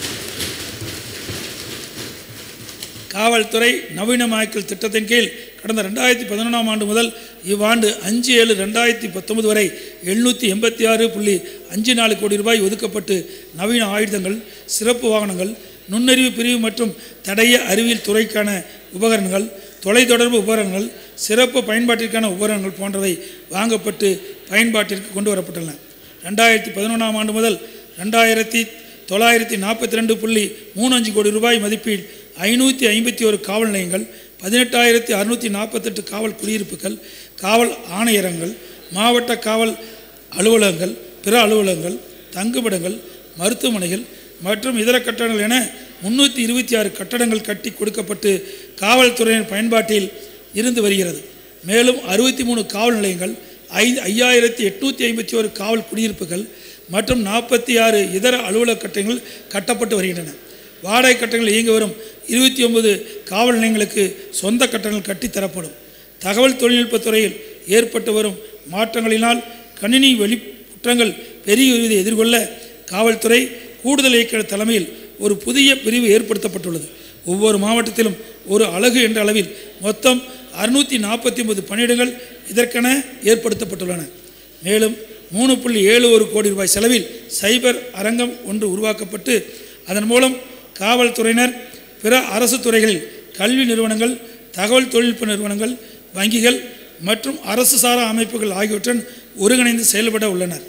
காவல்துறை நவீனமயக்கல் திட்டத்தின் கீழ் கடந்த ரெண்டாயிரத்தி பதினொன்றாம் ஆண்டு முதல் இவ்வாண்டு அஞ்சு ஏழு ரெண்டாயிரத்தி பத்தொன்பது வரை எழுநூற்றி எண்பத்தி ஆறு புள்ளி அஞ்சு நாலு கோடி ரூபாய் ஒதுக்கப்பட்டு நவீன ஆயுதங்கள் சிறப்பு வாகனங்கள் நுண்ணறிவு பிரிவு மற்றும் தடய அறிவியல் துறைக்கான உபகரணங்கள் தொலைத்தொடர்பு உபகரணங்கள் சிறப்பு பயன்பாட்டிற்கான உபகரணங்கள் போன்றவை வாங்கப்பட்டு பயன்பாட்டிற்கு கொண்டு வரப்பட்டுள்ளன ரெண்டாயிரத்தி பதினொன்றாம் ஆண்டு முதல் ரெண்டாயிரத்தி தொள்ளாயிரத்தி நாற்பத்தி ரெண்டு புள்ளி மூணு அஞ்சு கோடி ரூபாய் மதிப்பீல் ஐநூற்றி ஐம்பத்தி ஒரு காவல் நிலையங்கள் பதினெட்டாயிரத்தி அறுநூற்றி நாற்பத்தெட்டு காவல் குடியிருப்புகள் காவல் ஆணையரங்கள் மாவட்ட காவல் அலுவலகங்கள் பிற அலுவலகங்கள் தங்குமிடங்கள் மருத்துவமனைகள் மற்றும் இதர கட்டடங்கள் என முன்னூற்றி இருபத்தி ஆறு கட்டடங்கள் கட்டி கொடுக்கப்பட்டு காவல்துறையின் பயன்பாட்டில் இருந்து வருகிறது மேலும் அறுபத்தி மூணு காவல் நிலையங்கள் ஐ ஐயாயிரத்தி எட்நூற்றி ஐம்பத்தி ஒரு காவல் குடியிருப்புகள் மற்றும் நாற்பத்தி ஆறு இதர அலுவலக கட்டடங்கள் கட்டப்பட்டு வருகின்றன வாடகை கட்டடங்கள் இயங்கி வரும் இருபத்தி ஒன்பது காவல் நிலையங்களுக்கு சொந்த கட்டடங்கள் கட்டித்தரப்படும் தகவல் தொழில்நுட்பத் துறையில் ஏற்பட்டு வரும் மாற்றங்களினால் கணினி வெளி குற்றங்கள் பெரிய விருதை எதிர்கொள்ள காவல்துறை கூடுதல் இயக்குநர் தலைமையில் ஒரு புதிய பிரிவு ஏற்படுத்தப்பட்டுள்ளது ஒவ்வொரு மாவட்டத்திலும் ஒரு அலகு என்ற அளவில் மொத்தம் அறுநூற்றி நாற்பத்தி ஒன்பது பணியிடங்கள் இதற்கென ஏற்படுத்தப்பட்டுள்ளன மேலும் மூணு புள்ளி ஏழு ஒரு கோடி ரூபாய் செலவில் சைபர் அரங்கம் ஒன்று உருவாக்கப்பட்டு அதன் மூலம் காவல்துறையினர் பிற அரசு துறைகளில் கல்வி நிறுவனங்கள் தகவல் தொழில்நுட்ப நிறுவனங்கள் வங்கிகள் மற்றும் அரசு சாரா அமைப்புகள் ஆகியவற்றுடன் ஒருங்கிணைந்து செயல்பட உள்ளனர்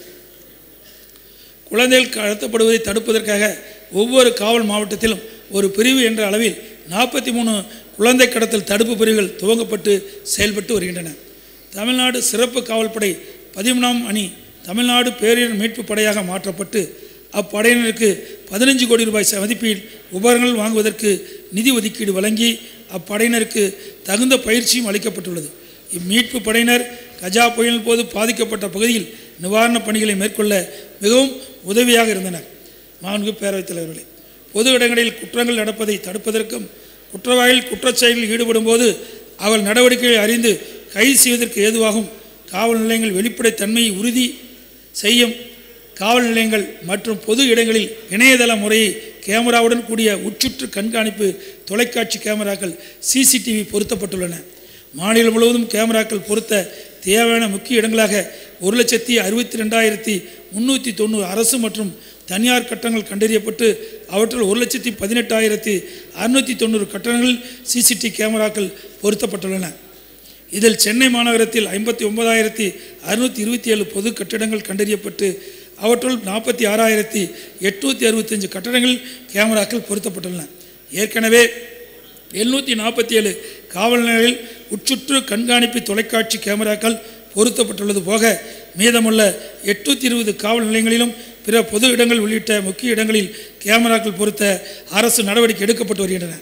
குழந்தைகள் கடத்தப்படுவதை தடுப்பதற்காக ஒவ்வொரு காவல் மாவட்டத்திலும் ஒரு பிரிவு என்ற அளவில் நாற்பத்தி மூணு குழந்தை கடத்தல் தடுப்பு பிரிவுகள் துவங்கப்பட்டு செயல்பட்டு வருகின்றன தமிழ்நாடு சிறப்பு காவல்படை பதிமூணாம் அணி தமிழ்நாடு பேரிடர் மீட்பு படையாக மாற்றப்பட்டு அப்படையினருக்கு பதினஞ்சு கோடி ரூபாய் மதிப்பில் உபகரணங்கள் வாங்குவதற்கு நிதி ஒதுக்கீடு வழங்கி அப்படையினருக்கு தகுந்த பயிற்சியும் அளிக்கப்பட்டுள்ளது இம்மீட்பு படையினர் கஜா புயலின் போது பாதிக்கப்பட்ட பகுதியில் நிவாரணப் பணிகளை மேற்கொள்ள மிகவும் உதவியாக இருந்தனர் நான்கு பேரவைத் தலைவர்களே பொது இடங்களில் குற்றங்கள் நடப்பதை தடுப்பதற்கும் குற்றவாளிகள் குற்றச்செயலில் ஈடுபடும் போது அவள் நடவடிக்கைகளை அறிந்து கைது செய்வதற்கு ஏதுவாகும் காவல் நிலையங்கள் வெளிப்படைத்தன்மையை உறுதி செய்யும் காவல் நிலையங்கள் மற்றும் பொது இடங்களில் இணையதள முறையை கேமராவுடன் கூடிய உட்சுற்று கண்காணிப்பு தொலைக்காட்சி கேமராக்கள் சிசிடிவி பொருத்தப்பட்டுள்ளன மாநிலம் முழுவதும் கேமராக்கள் பொருத்த தேவையான முக்கிய இடங்களாக ஒரு லட்சத்தி அறுபத்தி ரெண்டாயிரத்தி முந்நூற்றி தொண்ணூறு அரசு மற்றும் தனியார் கட்டணங்கள் கண்டறியப்பட்டு அவற்றில் ஒரு லட்சத்தி பதினெட்டாயிரத்தி அறுநூற்றி தொண்ணூறு கட்டணங்களில் சிசிடிவி கேமராக்கள் பொருத்தப்பட்டுள்ளன இதில் சென்னை மாநகரத்தில் ஐம்பத்தி ஒன்பதாயிரத்தி அறுநூற்றி இருபத்தி ஏழு பொது கட்டிடங்கள் கண்டறியப்பட்டு அவற்றுள் நாற்பத்தி ஆறாயிரத்தி எட்நூற்றி அறுபத்தஞ்சு கட்டடங்களில் கேமராக்கள் பொருத்தப்பட்டுள்ளன ஏற்கனவே எழுநூற்றி நாற்பத்தி ஏழு காவல் நிலையங்களில் உட்சுற்று கண்காணிப்பு தொலைக்காட்சி கேமராக்கள் பொருத்தப்பட்டுள்ளது போக மீதமுள்ள எட்நூற்றி இருபது காவல் நிலையங்களிலும் பிற பொது இடங்கள் உள்ளிட்ட முக்கிய இடங்களில் கேமராக்கள் பொருத்த அரசு நடவடிக்கை எடுக்கப்பட்டு வருகின்றன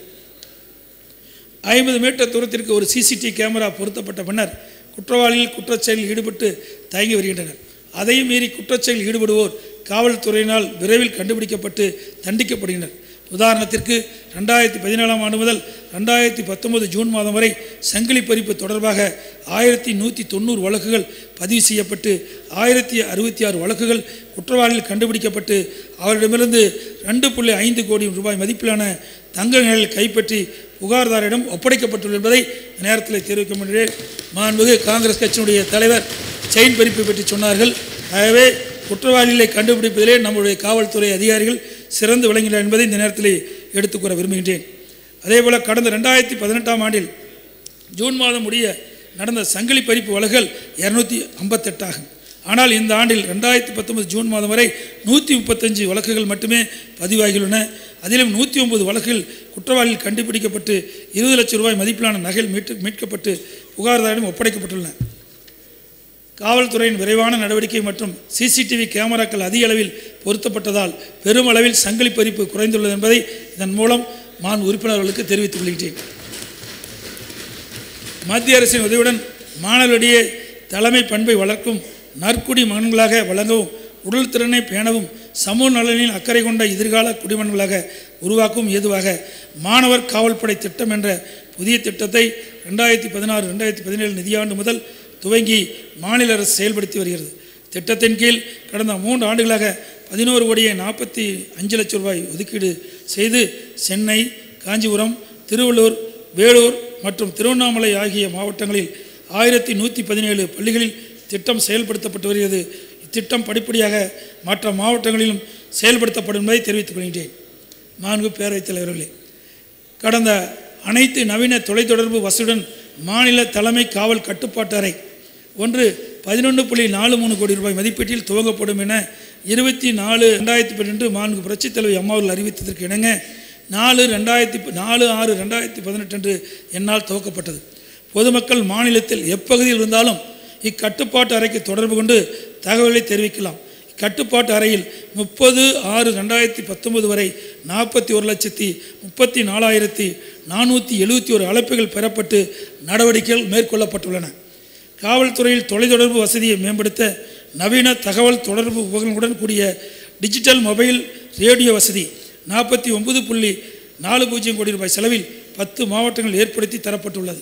ஐம்பது மீட்டர் தூரத்திற்கு ஒரு சிசிடிவி கேமரா பொருத்தப்பட்ட பின்னர் குற்றவாளிகள் குற்றச்செயலில் ஈடுபட்டு தயங்கி வருகின்றனர் அதையும் மீறி குற்றச்செயலில் ஈடுபடுவோர் காவல்துறையினால் விரைவில் கண்டுபிடிக்கப்பட்டு தண்டிக்கப்படுகின்றனர் உதாரணத்திற்கு ரெண்டாயிரத்தி பதினேழாம் ஆண்டு முதல் ரெண்டாயிரத்தி பத்தொன்பது ஜூன் மாதம் வரை சங்கிலி பறிப்பு தொடர்பாக ஆயிரத்தி நூற்றி தொண்ணூறு வழக்குகள் பதிவு செய்யப்பட்டு ஆயிரத்தி அறுபத்தி ஆறு வழக்குகள் குற்றவாளிகள் கண்டுபிடிக்கப்பட்டு அவரிடமிருந்து ரெண்டு புள்ளி ஐந்து கோடி ரூபாய் மதிப்பிலான தங்க நகைகள் கைப்பற்றி புகார்தாரிடம் ஒப்படைக்கப்பட்டுள்ளது என்பதை இந்த நேரத்தில் தெரிவிக்க முடிகிறேன் மாண்புமிகு காங்கிரஸ் கட்சியினுடைய தலைவர் செயின் பறிப்பு பற்றி சொன்னார்கள் ஆகவே குற்றவாளிகளை கண்டுபிடிப்பதிலே நம்முடைய காவல்துறை அதிகாரிகள் சிறந்து விளங்கினர் என்பதை இந்த நேரத்தில் எடுத்துக்கூற விரும்புகின்றேன் அதேபோல் கடந்த ரெண்டாயிரத்தி பதினெட்டாம் ஆண்டில் ஜூன் மாதம் முடிய நடந்த சங்கிலி பறிப்பு வழக்குகள் இரநூத்தி ஐம்பத்தெட்டாகும் ஆனால் இந்த ஆண்டில் ரெண்டாயிரத்தி பத்தொன்பது ஜூன் மாதம் வரை நூற்றி முப்பத்தஞ்சு வழக்குகள் மட்டுமே பதிவாகியுள்ளன அதிலும் நூற்றி ஒன்பது வழக்குகள் குற்றவாளிகள் கண்டுபிடிக்கப்பட்டு இருபது லட்சம் ரூபாய் மதிப்பிலான நகைகள் மீட்டு மீட்கப்பட்டு புகார்தாரிடம் ஒப்படைக்கப்பட்டுள்ளன காவல்துறையின் விரைவான நடவடிக்கை மற்றும் சிசிடிவி கேமராக்கள் அதிக அளவில் பொருத்தப்பட்டதால் பெருமளவில் சங்கிலி பறிப்பு குறைந்துள்ளது என்பதை இதன் மூலம் மான் உறுப்பினர்களுக்கு தெரிவித்துக் கொள்கிறேன் மத்திய அரசின் உதவியுடன் மாணவர்களிடையே தலைமை பண்பை வளர்க்கும் நற்குடி மகன்களாக வழங்கவும் உடல் திறனை பேணவும் சமூக நலனில் அக்கறை கொண்ட எதிர்கால குடிமகன்களாக உருவாக்கும் ஏதுவாக மாணவர் காவல்படை திட்டம் என்ற புதிய திட்டத்தை ரெண்டாயிரத்தி பதினாறு ரெண்டாயிரத்தி பதினேழு நிதியாண்டு முதல் துவங்கி மாநில அரசு செயல்படுத்தி வருகிறது திட்டத்தின் கீழ் கடந்த மூன்று ஆண்டுகளாக பதினோரு கோடியே நாற்பத்தி அஞ்சு லட்சம் ரூபாய் ஒதுக்கீடு செய்து சென்னை காஞ்சிபுரம் திருவள்ளூர் வேலூர் மற்றும் திருவண்ணாமலை ஆகிய மாவட்டங்களில் ஆயிரத்தி நூற்றி பதினேழு பள்ளிகளில் திட்டம் செயல்படுத்தப்பட்டு வருகிறது இத்திட்டம் படிப்படியாக மற்ற மாவட்டங்களிலும் செயல்படுத்தப்படும் என்பதை தெரிவித்துக் கொள்கின்றேன் நான்கு பேரவைத் தலைவர்களே கடந்த அனைத்து நவீன தொலைத்தொடர்பு வசதியுடன் மாநில தலைமை காவல் கட்டுப்பாட்டு அறை ஒன்று பதினொன்று புள்ளி நாலு மூணு கோடி ரூபாய் மதிப்பீட்டில் துவங்கப்படும் என இருபத்தி நாலு ரெண்டாயிரத்தி பன்னெண்டு மாண்பு புரட்சித் தலைவர் அம்மா அவர்கள் அறிவித்ததற்கு இணங்க நாலு ரெண்டாயிரத்தி நாலு ஆறு ரெண்டாயிரத்தி பதினெட்டு அன்று என்னால் துவக்கப்பட்டது பொதுமக்கள் மாநிலத்தில் எப்பகுதியில் இருந்தாலும் இக்கட்டுப்பாட்டு அறைக்கு தொடர்பு கொண்டு தகவலை தெரிவிக்கலாம் கட்டுப்பாட்டு அறையில் முப்பது ஆறு ரெண்டாயிரத்தி பத்தொன்பது வரை நாற்பத்தி ஒரு லட்சத்தி முப்பத்தி நாலாயிரத்தி நானூற்றி எழுபத்தி ஒரு அழைப்புகள் பெறப்பட்டு நடவடிக்கைகள் மேற்கொள்ளப்பட்டுள்ளன காவல்துறையில் தொலைத்தொடர்பு வசதியை மேம்படுத்த நவீன தகவல் தொடர்பு உபகரணங்களுடன் கூடிய டிஜிட்டல் மொபைல் ரேடியோ வசதி நாற்பத்தி ஒன்பது புள்ளி நாலு பூஜ்ஜியம் கோடி ரூபாய் செலவில் பத்து மாவட்டங்கள் ஏற்படுத்தி தரப்பட்டுள்ளது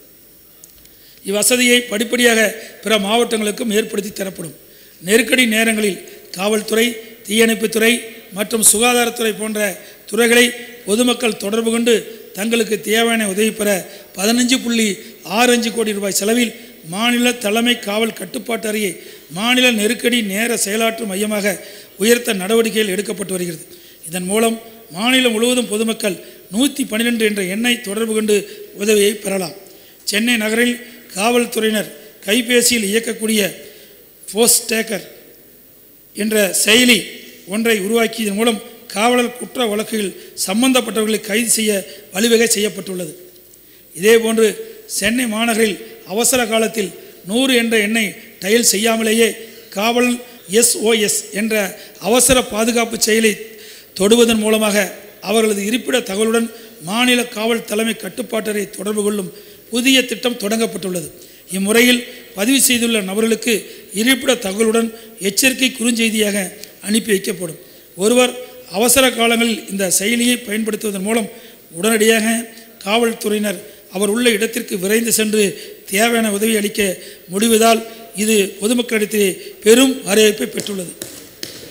இவ்வசதியை படிப்படியாக பிற மாவட்டங்களுக்கும் ஏற்படுத்தி தரப்படும் நெருக்கடி நேரங்களில் காவல்துறை தீயணைப்புத்துறை மற்றும் சுகாதாரத்துறை போன்ற துறைகளை பொதுமக்கள் தொடர்பு கொண்டு தங்களுக்கு தேவையான உதவி பெற பதினஞ்சு புள்ளி ஆறு அஞ்சு கோடி ரூபாய் செலவில் மாநில தலைமை காவல் கட்டுப்பாட்டு அறையை மாநில நெருக்கடி நேர செயலாற்று மையமாக உயர்த்த நடவடிக்கைகள் எடுக்கப்பட்டு வருகிறது இதன் மூலம் மாநிலம் முழுவதும் பொதுமக்கள் நூற்றி பன்னிரெண்டு என்ற எண்ணை தொடர்பு கொண்டு உதவியை பெறலாம் சென்னை நகரில் காவல்துறையினர் கைபேசியில் இயக்கக்கூடிய போஸ்டேக்கர் என்ற செயலி ஒன்றை உருவாக்கியதன் மூலம் காவலர் குற்ற வழக்குகள் சம்பந்தப்பட்டவர்களை கைது செய்ய வழிவகை செய்யப்பட்டுள்ளது இதேபோன்று சென்னை மாநகரில் அவசர காலத்தில் நூறு என்ற எண்ணை டயல் செய்யாமலேயே காவல் எஸ்ஓஎஸ் என்ற அவசர பாதுகாப்பு செயலை தொடுவதன் மூலமாக அவர்களது இருப்பிட தகவலுடன் மாநில காவல் தலைமை கட்டுப்பாட்டரை தொடர்பு கொள்ளும் புதிய திட்டம் தொடங்கப்பட்டுள்ளது இம்முறையில் பதிவு செய்துள்ள நபர்களுக்கு இருப்பிட தகவலுடன் எச்சரிக்கை குறுஞ்செய்தியாக அனுப்பி வைக்கப்படும் ஒருவர் அவசர காலங்களில் இந்த செயலியை பயன்படுத்துவதன் மூலம் உடனடியாக காவல்துறையினர் அவர் உள்ள இடத்திற்கு விரைந்து சென்று தேவையான உதவி அளிக்க முடிவதால் இது பொதுமக்களிடத்திலே பெரும் வரவேற்பை பெற்றுள்ளது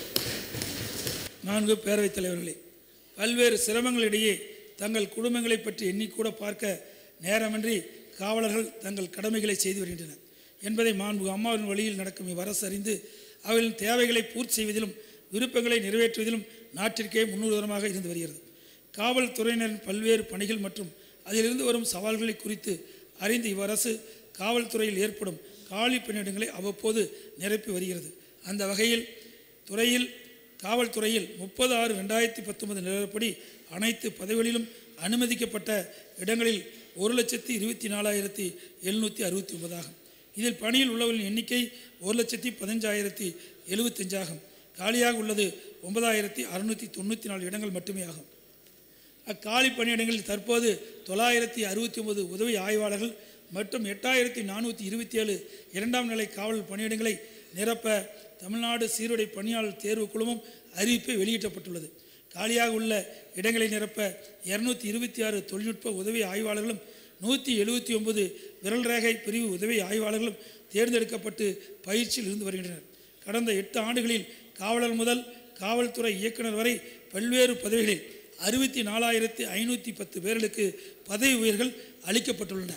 நான்கு பேரவைத் தலைவர்களே பல்வேறு சிரமங்களிடையே தங்கள் குடும்பங்களை பற்றி எண்ணிக்கூட பார்க்க நேரமின்றி காவலர்கள் தங்கள் கடமைகளை செய்து வருகின்றனர் என்பதை மாண்பு அம்மாவின் வழியில் நடக்கும் இவ்வரசு அறிந்து அவர்களின் தேவைகளை பூர்த்தி செய்வதிலும் விருப்பங்களை நிறைவேற்றுவதிலும் நாட்டிற்கே முன்னுதாரணமாக இருந்து வருகிறது காவல்துறையினரின் பல்வேறு பணிகள் மற்றும் அதிலிருந்து வரும் சவால்களை குறித்து அறிந்து இவ்வரசு காவல்துறையில் ஏற்படும் காலி பணியிடங்களை அவ்வப்போது நிரப்பி வருகிறது அந்த வகையில் துறையில் காவல்துறையில் முப்பது ஆறு ரெண்டாயிரத்தி பத்தொன்பது நிலவரப்படி அனைத்து பதவிகளிலும் அனுமதிக்கப்பட்ட இடங்களில் ஒரு லட்சத்தி இருபத்தி நாலாயிரத்தி எழுநூற்றி அறுபத்தி ஒன்பதாகும் இதில் பணியில் உள்ளவர்களின் எண்ணிக்கை ஒரு லட்சத்தி பதினஞ்சாயிரத்தி எழுபத்தஞ்சாகும் காலியாக உள்ளது ஒன்பதாயிரத்தி அறுநூற்றி தொண்ணூற்றி நாலு இடங்கள் மட்டுமே ஆகும் அக்காலி பணியிடங்களில் தற்போது தொள்ளாயிரத்தி அறுபத்தி ஒன்பது உதவி ஆய்வாளர்கள் மற்றும் எட்டாயிரத்தி நானூற்றி இருபத்தி ஏழு இரண்டாம் நிலை காவல் பணியிடங்களை நிரப்ப தமிழ்நாடு சீருடை பணியாளர் தேர்வு குழுமம் அறிவிப்பை வெளியிட்டப்பட்டுள்ளது காலியாக உள்ள இடங்களை நிரப்ப இரநூத்தி இருபத்தி ஆறு தொழில்நுட்ப உதவி ஆய்வாளர்களும் நூற்றி எழுபத்தி ஒன்பது விரல் ரேகை பிரிவு உதவி ஆய்வாளர்களும் தேர்ந்தெடுக்கப்பட்டு பயிற்சியில் இருந்து வருகின்றனர் கடந்த எட்டு ஆண்டுகளில் காவலர் முதல் காவல்துறை இயக்குனர் வரை பல்வேறு பதவிகளில் அறுபத்தி நாலாயிரத்தி ஐநூற்றி பத்து பேர்களுக்கு பதவி உயர்கள் அளிக்கப்பட்டுள்ளன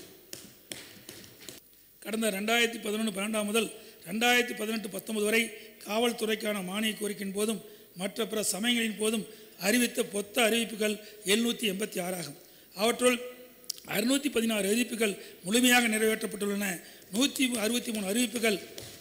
கடந்த ரெண்டாயிரத்தி பதினொன்று பன்னெண்டாம் முதல் ரெண்டாயிரத்தி பதினெட்டு பத்தொன்பது வரை காவல்துறைக்கான மானிய கோரிக்கையின் போதும் மற்ற பிற சமயங்களின் போதும் அறிவித்த மொத்த அறிவிப்புகள் எழுநூற்றி எண்பத்தி ஆறாகும் அவற்றுள் அறுநூற்றி பதினாறு அறிவிப்புகள் முழுமையாக நிறைவேற்றப்பட்டுள்ளன நூற்றி அறுபத்தி மூணு அறிவிப்புகள்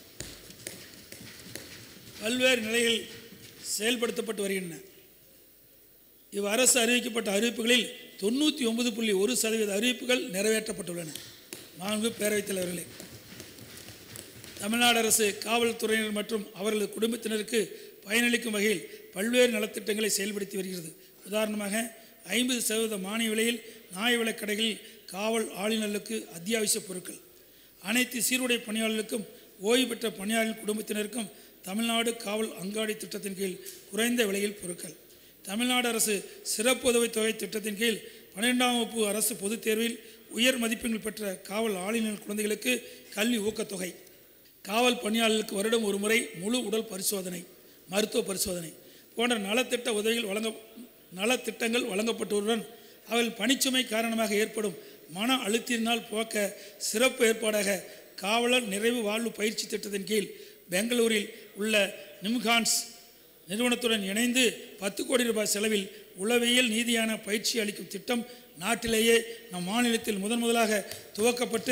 பல்வேறு நிலைகளில் செயல்படுத்தப்பட்டு வருகின்றன இவ் அரசு அறிவிக்கப்பட்ட அறிவிப்புகளில் தொண்ணூற்றி ஒன்பது புள்ளி ஒரு சதவீத அறிவிப்புகள் நிறைவேற்றப்பட்டுள்ளன நான்கு பேரவைத் தலைவர்களே தமிழ்நாடு அரசு காவல்துறையினர் மற்றும் அவர்களது குடும்பத்தினருக்கு பயனளிக்கும் வகையில் பல்வேறு நலத்திட்டங்களை செயல்படுத்தி வருகிறது உதாரணமாக ஐம்பது சதவீத மானிய விலையில் நியாய விலைக் கடைகளில் காவல் ஆளுநர்களுக்கு அத்தியாவசிய பொருட்கள் அனைத்து சீருடை பணியாளர்களுக்கும் ஓய்வு பெற்ற பணியாளர்கள் குடும்பத்தினருக்கும் தமிழ்நாடு காவல் அங்காடி திட்டத்தின் கீழ் குறைந்த விலையில் பொருட்கள் தமிழ்நாடு அரசு சிறப்பு உதவித் தொகை திட்டத்தின் கீழ் பன்னிரெண்டாம் வகுப்பு அரசு பொதுத் தேர்வில் உயர் மதிப்பெண்கள் பெற்ற காவல் ஆளுநர் குழந்தைகளுக்கு கல்வி ஊக்கத்தொகை காவல் பணியாளர்களுக்கு வருடம் ஒரு முறை முழு உடல் பரிசோதனை மருத்துவ பரிசோதனை போன்ற நலத்திட்ட உதவிகள் வழங்க நலத்திட்டங்கள் வழங்கப்பட்டுள்ளதுடன் அவர்கள் பணிச்சுமை காரணமாக ஏற்படும் மன அழுத்தினால் போக்க சிறப்பு ஏற்பாடாக காவலர் நிறைவு வாழ்வு பயிற்சி திட்டத்தின் கீழ் பெங்களூரில் உள்ள நிம்கான்ஸ் நிறுவனத்துடன் இணைந்து பத்து கோடி ரூபாய் செலவில் உளவியல் நீதியான பயிற்சி அளிக்கும் திட்டம் நாட்டிலேயே நம் மாநிலத்தில் முதன் முதலாக துவக்கப்பட்டு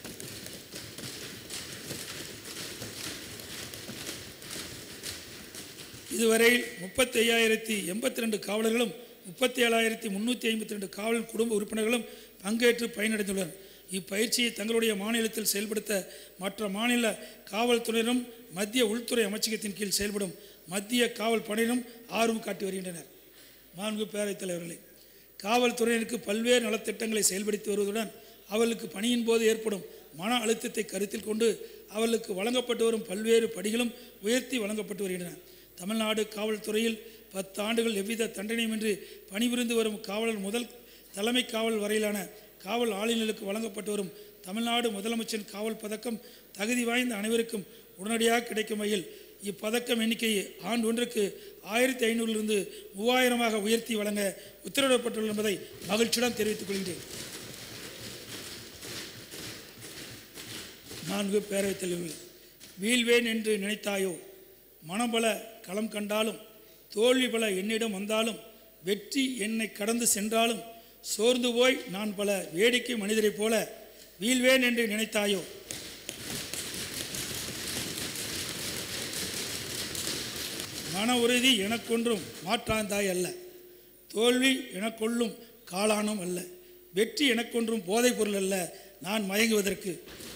இதுவரையில் முப்பத்தி ஐயாயிரத்தி எண்பத்தி ரெண்டு காவலர்களும் முப்பத்தி ஏழாயிரத்தி முந்நூற்றி ஐம்பத்தி ரெண்டு காவல் குடும்ப உறுப்பினர்களும் பங்கேற்று பயனடைந்துள்ளனர் இப்பயிற்சியை தங்களுடைய மாநிலத்தில் செயல்படுத்த மற்ற மாநில காவல்துறையினரும் மத்திய உள்துறை அமைச்சகத்தின் கீழ் செயல்படும் மத்திய காவல் படையினரும் ஆர்வம் காட்டி வருகின்றனர் நான்கு பேரவைத் தலைவர்களே காவல்துறையினருக்கு பல்வேறு நலத்திட்டங்களை செயல்படுத்தி வருவதுடன் அவர்களுக்கு பணியின் போது ஏற்படும் மன அழுத்தத்தை கருத்தில் கொண்டு அவர்களுக்கு வழங்கப்பட்டு வரும் பல்வேறு படிகளும் உயர்த்தி வழங்கப்பட்டு வருகின்றன தமிழ்நாடு காவல்துறையில் பத்து ஆண்டுகள் எவ்வித தண்டனையுமின்றி பணிபுரிந்து வரும் காவலர் முதல் தலைமை காவல் வரையிலான காவல் ஆளுநர்களுக்கு வழங்கப்பட்டு வரும் தமிழ்நாடு முதலமைச்சரின் காவல் பதக்கம் தகுதி வாய்ந்த அனைவருக்கும் உடனடியாக கிடைக்கும் வகையில் இப்பதக்கம் எண்ணிக்கையை ஆண்டு ஒன்றுக்கு ஆயிரத்தி ஐநூறிலிருந்து மூவாயிரமாக உயர்த்தி வழங்க உத்தரவிடப்பட்டுள்ளது என்பதை மகிழ்ச்சியுடன் தெரிவித்துக் கொள்கிறேன் நான்கு பேரவைத் தலைவர்கள் வீழ்வேன் என்று நினைத்தாயோ மனபல களம் கண்டாலும் தோல்வி பல என்னிடம் வந்தாலும் வெற்றி என்னை கடந்து சென்றாலும் சோர்ந்து போய் நான் பல வேடிக்கை மனிதரைப் போல வீழ்வேன் என்று நினைத்தாயோ மன உறுதி எனக்கொன்றும் மாற்றாந்தாய் அல்ல தோல்வி எனக்கொள்ளும் காளானும் அல்ல வெற்றி எனக்கொன்றும் போதைப் பொருள் அல்ல நான் மயங்குவதற்கு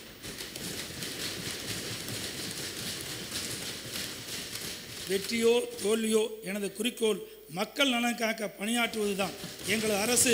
வெற்றியோ தோல்வியோ எனது குறிக்கோள் மக்கள் நலன் காக்க பணியாற்றுவதுதான் எங்களது அரசு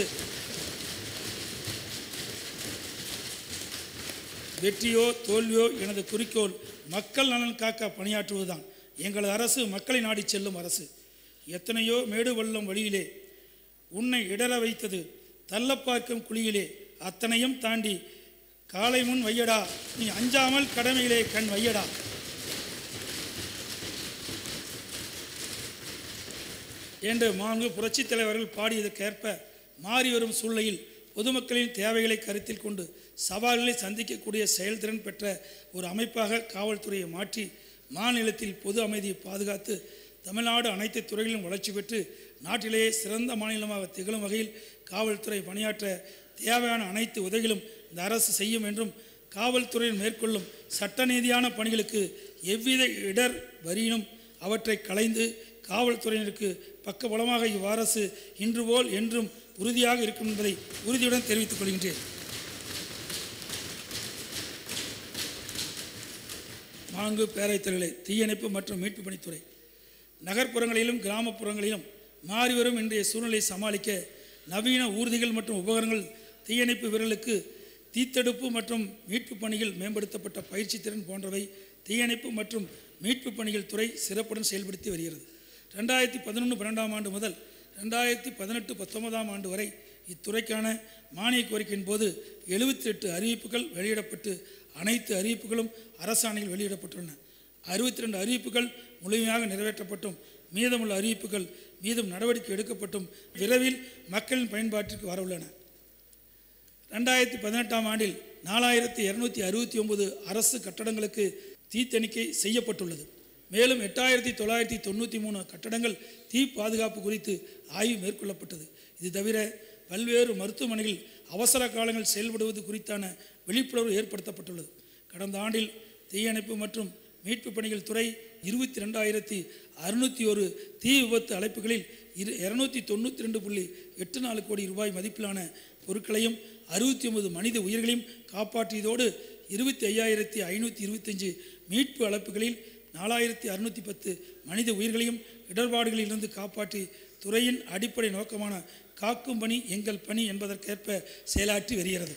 வெற்றியோ தோல்வியோ எனது குறிக்கோள் மக்கள் நலன் காக்க பணியாற்றுவதுதான் எங்களது அரசு மக்களை நாடி செல்லும் அரசு எத்தனையோ மேடு வெள்ளம் வழியிலே உன்னை இடர வைத்தது தள்ள பார்க்கும் குழியிலே அத்தனையும் தாண்டி காலை முன் வையடா நீ அஞ்சாமல் கடமையிலே கண் வையடா என்று மாண்பு புரட்சித் தலைவர்கள் பாடியதற்கேற்ப மாறி வரும் சூழ்நிலையில் பொதுமக்களின் தேவைகளை கருத்தில் கொண்டு சவால்களை சந்திக்கக்கூடிய செயல்திறன் பெற்ற ஒரு அமைப்பாக காவல்துறையை மாற்றி மாநிலத்தில் பொது அமைதியை பாதுகாத்து தமிழ்நாடு அனைத்து துறைகளிலும் வளர்ச்சி பெற்று நாட்டிலேயே சிறந்த மாநிலமாக திகழும் வகையில் காவல்துறை பணியாற்ற தேவையான அனைத்து உதவிகளும் இந்த அரசு செய்யும் என்றும் காவல்துறையில் மேற்கொள்ளும் சட்ட நீதியான பணிகளுக்கு எவ்வித இடர் வரியினும் அவற்றை களைந்து காவல்துறையினருக்கு பக்கபலமாக இவ்வரசு இன்று போல் என்றும் உறுதியாக இருக்கும் என்பதை உறுதியுடன் தெரிவித்துக் கொள்கின்றேன் நான்கு பேரைத்தலைகளை தீயணைப்பு மற்றும் மீட்பு பணித்துறை நகர்ப்புறங்களிலும் கிராமப்புறங்களிலும் மாறிவரும் இன்றைய சூழ்நிலையை சமாளிக்க நவீன ஊர்திகள் மற்றும் உபகரணங்கள் தீயணைப்பு வீரர்களுக்கு தீத்தடுப்பு மற்றும் மீட்பு பணிகள் மேம்படுத்தப்பட்ட பயிற்சி திறன் போன்றவை தீயணைப்பு மற்றும் மீட்பு பணிகள் துறை சிறப்புடன் செயல்படுத்தி வருகிறது ரெண்டாயிரத்தி பதினொன்று பன்னெண்டாம் ஆண்டு முதல் ரெண்டாயிரத்தி பதினெட்டு பத்தொன்பதாம் ஆண்டு வரை இத்துறைக்கான மானிய கோரிக்கையின் போது எழுபத்தி எட்டு அறிவிப்புகள் வெளியிடப்பட்டு அனைத்து அறிவிப்புகளும் அரசாணையில் வெளியிடப்பட்டுள்ளன அறுபத்தி ரெண்டு அறிவிப்புகள் முழுமையாக நிறைவேற்றப்பட்டும் மீதமுள்ள அறிவிப்புகள் மீதும் நடவடிக்கை எடுக்கப்பட்டும் விரைவில் மக்களின் பயன்பாட்டிற்கு வரவுள்ளன ரெண்டாயிரத்தி பதினெட்டாம் ஆண்டில் நாலாயிரத்தி இரநூத்தி அறுபத்தி ஒன்பது அரசு கட்டடங்களுக்கு தீத்தணிக்கை செய்யப்பட்டுள்ளது மேலும் எட்டாயிரத்தி தொள்ளாயிரத்தி தொண்ணூற்றி மூணு கட்டடங்கள் தீ பாதுகாப்பு குறித்து ஆய்வு மேற்கொள்ளப்பட்டது இது தவிர பல்வேறு மருத்துவமனைகள் அவசர காலங்கள் செயல்படுவது குறித்தான விழிப்புணர்வு ஏற்படுத்தப்பட்டுள்ளது கடந்த ஆண்டில் தீயணைப்பு மற்றும் மீட்பு பணிகள் துறை இருபத்தி ரெண்டாயிரத்தி அறுநூற்றி ஒரு தீ விபத்து அழைப்புகளில் இரு இரநூத்தி தொண்ணூற்றி ரெண்டு புள்ளி எட்டு நாலு கோடி ரூபாய் மதிப்பிலான பொருட்களையும் அறுபத்தி ஒன்பது மனித உயிர்களையும் காப்பாற்றியதோடு இருபத்தி ஐயாயிரத்தி ஐநூற்றி இருபத்தஞ்சு மீட்பு அழைப்புகளில் நாலாயிரத்தி அறுநூற்றி பத்து மனித உயிர்களையும் இடர்பாடுகளிலிருந்து காப்பாற்றி துறையின் அடிப்படை நோக்கமான காக்கும் பணி எங்கள் பணி என்பதற்கேற்ப செயலாற்றி வருகிறது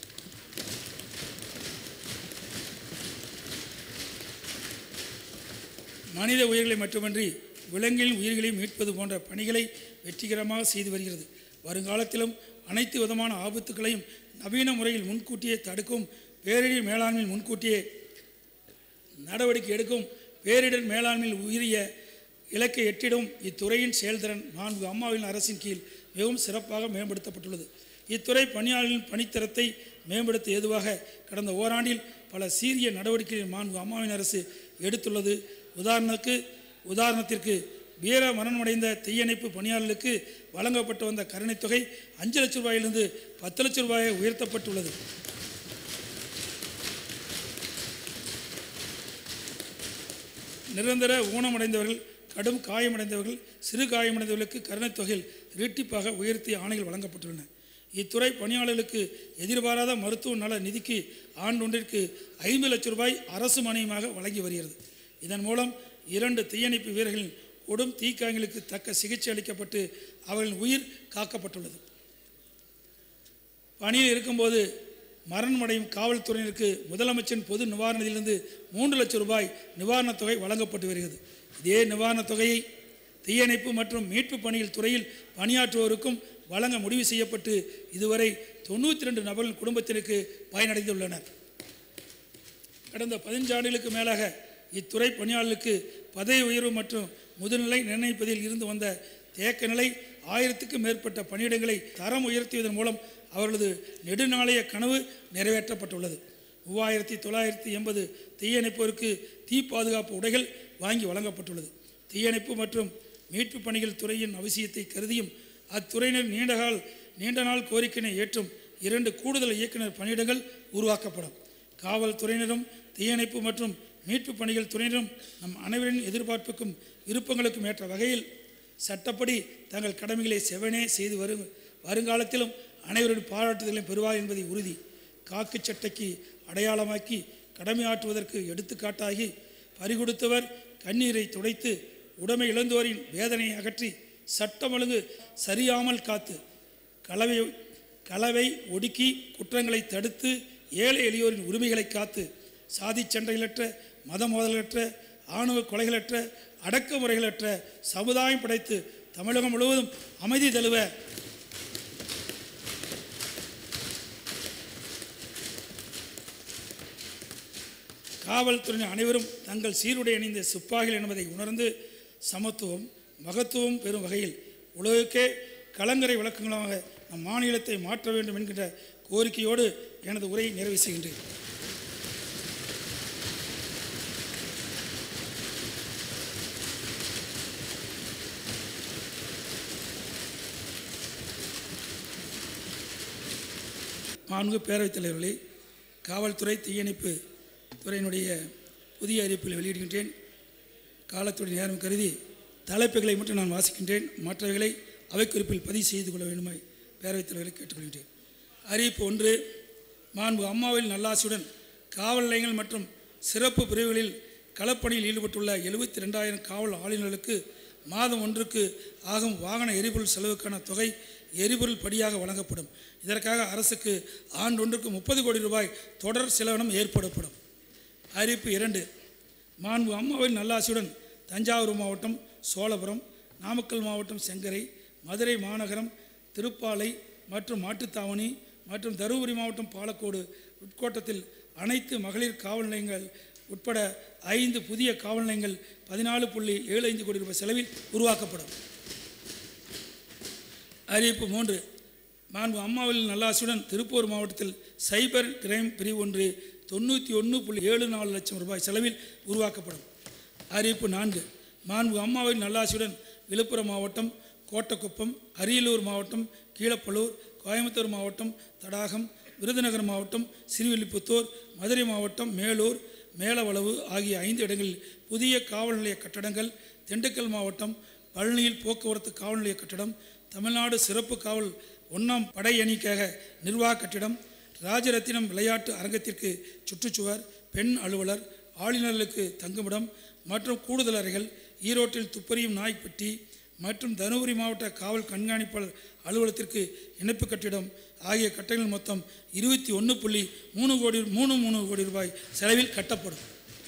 மனித உயிர்களை மட்டுமன்றி விலங்கின் உயிர்களையும் மீட்பது போன்ற பணிகளை வெற்றிகரமாக செய்து வருகிறது வருங்காலத்திலும் அனைத்து விதமான ஆபத்துக்களையும் நவீன முறையில் முன்கூட்டியே தடுக்கும் பேரிடர் மேலாண்மையில் முன்கூட்டியே நடவடிக்கை எடுக்கும் பேரிடர் மேலாண்மையில் உயரிய இலக்கை எட்டிடும் இத்துறையின் செயல்திறன் நான்கு அம்மாவின் அரசின் கீழ் மிகவும் சிறப்பாக மேம்படுத்தப்பட்டுள்ளது இத்துறை பணியாளர்களின் பணித்தரத்தை மேம்படுத்த ஏதுவாக கடந்த ஓராண்டில் பல சீரிய நடவடிக்கைகளை நான்கு அம்மாவின் அரசு எடுத்துள்ளது உதாரணத்துக்கு உதாரணத்திற்கு வீர மரணமடைந்த தீயணைப்பு பணியாளர்களுக்கு வழங்கப்பட்டு வந்த கருணைத் தொகை அஞ்சு லட்சம் ரூபாயிலிருந்து பத்து லட்சம் ரூபாயை உயர்த்தப்பட்டுள்ளது நிரந்தர ஊனமடைந்தவர்கள் கடும் காயமடைந்தவர்கள் சிறு காயமடைந்தவர்களுக்கு கருணைத் தொகையில் இரட்டிப்பாக உயர்த்திய ஆணைகள் வழங்கப்பட்டுள்ளன இத்துறை பணியாளர்களுக்கு எதிர்பாராத மருத்துவ நல நிதிக்கு ஆண்டொன்றிற்கு ஐந்து லட்சம் ரூபாய் அரசு மானியமாக வழங்கி வருகிறது இதன் மூலம் இரண்டு தீயணைப்பு வீரர்களின் கொடும் தீக்காயங்களுக்கு தக்க சிகிச்சை அளிக்கப்பட்டு அவர்களின் உயிர் காக்கப்பட்டுள்ளது பணியில் இருக்கும்போது மரணமடையும் காவல்துறையினருக்கு முதலமைச்சரின் பொது நிவாரண நிதியிலிருந்து மூன்று லட்சம் ரூபாய் நிவாரணத் தொகை வழங்கப்பட்டு வருகிறது இதே நிவாரணத் தொகையை தீயணைப்பு மற்றும் மீட்பு பணியில் துறையில் பணியாற்றுவோருக்கும் வழங்க முடிவு செய்யப்பட்டு இதுவரை தொண்ணூற்றி ரெண்டு நபர்கள் குடும்பத்திற்கு பயனடைந்துள்ளனர் கடந்த பதினஞ்சு ஆண்டுகளுக்கு மேலாக இத்துறை பணியாளர்களுக்கு பதவி உயர்வு மற்றும் முதுநிலை நிர்ணயிப்பதில் இருந்து வந்த தேக்க நிலை ஆயிரத்துக்கும் மேற்பட்ட பணியிடங்களை தரம் உயர்த்தியதன் மூலம் அவர்களது நெடுநாளைய கனவு நிறைவேற்றப்பட்டுள்ளது மூவாயிரத்தி தொள்ளாயிரத்தி எண்பது தீயணைப்போருக்கு தீ பாதுகாப்பு உடைகள் வாங்கி வழங்கப்பட்டுள்ளது தீயணைப்பு மற்றும் மீட்பு பணிகள் துறையின் அவசியத்தை கருதியும் அத்துறையினர் நீண்டகால் நீண்ட நாள் கோரிக்கையினை ஏற்றும் இரண்டு கூடுதல் இயக்குனர் பணியிடங்கள் உருவாக்கப்படும் காவல்துறையினரும் தீயணைப்பு மற்றும் மீட்பு பணிகள் துறையினரும் நம் அனைவரின் எதிர்பார்ப்புக்கும் விருப்பங்களுக்கும் ஏற்ற வகையில் சட்டப்படி தங்கள் கடமைகளை செவனே செய்து வரும் வருங்காலத்திலும் அனைவருடைய பாராட்டுதலையும் பெறுவார் என்பதை உறுதி காக்கு சட்டைக்கு அடையாளமாக்கி கடமையாற்றுவதற்கு எடுத்துக்காட்டாகி பறிகொடுத்தவர் கண்ணீரை துடைத்து உடைமை இழந்தோரின் வேதனையை அகற்றி சட்டம் ஒழுங்கு சரியாமல் காத்து கலவை களவை ஒடுக்கி குற்றங்களை தடுத்து ஏழை எளியோரின் உரிமைகளை காத்து சாதி சண்டைகளற்ற மத மோதல்களற்ற ஆணவ கொலைகளற்ற அடக்குமுறைகளற்ற சமுதாயம் படைத்து தமிழகம் முழுவதும் அமைதி தழுவ காவல்துறையினர் அனைவரும் தங்கள் சீருடை அணிந்த சிப்பாய்கள் என்பதை உணர்ந்து சமத்துவம் மகத்துவம் பெறும் வகையில் உலகுக்கே கலங்கரை விளக்கங்களாக நம் மாநிலத்தை மாற்ற வேண்டும் என்கின்ற கோரிக்கையோடு எனது உரையை நிறைவு செய்கின்றேன் நான்கு பேரவைத் தலைவர்களே காவல்துறை தீயணைப்பு துறையினுடைய புதிய அறிவிப்பில் வெளியிடுகின்றேன் காலத்துடைய நேரம் கருதி தலைப்புகளை மட்டும் நான் வாசிக்கின்றேன் மற்றவைகளை அவைக்குறிப்பில் பதிவு செய்து கொள்ள வேண்டுமாய் பேரவைத் தலைவர்களை கேட்டுக்கொள்கின்றேன் அறிவிப்பு ஒன்று மாண்பு அம்மாவில் நல்லாசியுடன் காவல் நிலையங்கள் மற்றும் சிறப்பு பிரிவுகளில் களப்பணியில் ஈடுபட்டுள்ள எழுபத்தி ரெண்டாயிரம் காவல் ஆளுநர்களுக்கு மாதம் ஒன்றுக்கு ஆகும் வாகன எரிபொருள் செலவுக்கான தொகை எரிபொருள் படியாக வழங்கப்படும் இதற்காக அரசுக்கு ஆண்டொன்றுக்கு முப்பது கோடி ரூபாய் தொடர் செலவினம் ஏற்படுத்தப்படும் அறிவிப்பு இரண்டு மாண்பு அம்மாவின் நல்லாசியுடன் தஞ்சாவூர் மாவட்டம் சோழபுரம் நாமக்கல் மாவட்டம் செங்கரை மதுரை மாநகரம் திருப்பாலை மற்றும் மாட்டுத்தாவணி மற்றும் தருமபுரி மாவட்டம் பாலக்கோடு உட்கோட்டத்தில் அனைத்து மகளிர் காவல் நிலையங்கள் உட்பட ஐந்து புதிய காவல் நிலையங்கள் பதினாலு புள்ளி ஏழு ஐந்து கோடி ரூபாய் செலவில் உருவாக்கப்படும் அறிவிப்பு மூன்று மாண்பு அம்மாவில் நல்லாசியுடன் திருப்பூர் மாவட்டத்தில் சைபர் கிரைம் பிரிவு ஒன்று தொண்ணூற்றி ஒன்று புள்ளி ஏழு நாலு லட்சம் ரூபாய் செலவில் உருவாக்கப்படும் அறிவிப்பு நான்கு மாண்பு அம்மாவில் நல்லாசியுடன் விழுப்புரம் மாவட்டம் கோட்டக்குப்பம் அரியலூர் மாவட்டம் கீழப்பழூர் கோயம்புத்தூர் மாவட்டம் தடாகம் விருதுநகர் மாவட்டம் சிறுவில்லிபுத்தூர் மதுரை மாவட்டம் மேலூர் மேலவளவு ஆகிய ஐந்து இடங்களில் புதிய காவல் நிலைய கட்டடங்கள் திண்டுக்கல் மாவட்டம் பழனியில் போக்குவரத்து காவல் நிலைய கட்டடம் தமிழ்நாடு சிறப்பு காவல் ஒன்றாம் படை அணிக்காக நிர்வாக கட்டிடம் ராஜரத்தினம் விளையாட்டு அரங்கத்திற்கு சுற்றுச்சுவர் பெண் அலுவலர் ஆளுநர்களுக்கு தங்குமிடம் மற்றும் கூடுதல் அறைகள் ஈரோட்டில் துப்பறியும் நாய்ப்பட்டி மற்றும் தருமபுரி மாவட்ட காவல் கண்காணிப்பாளர் அலுவலகத்திற்கு இணைப்பு கட்டிடம் ஆகிய கட்டடங்கள் மொத்தம் இருபத்தி ஒன்று புள்ளி மூணு கோடி மூணு மூணு கோடி ரூபாய் செலவில் கட்டப்படும்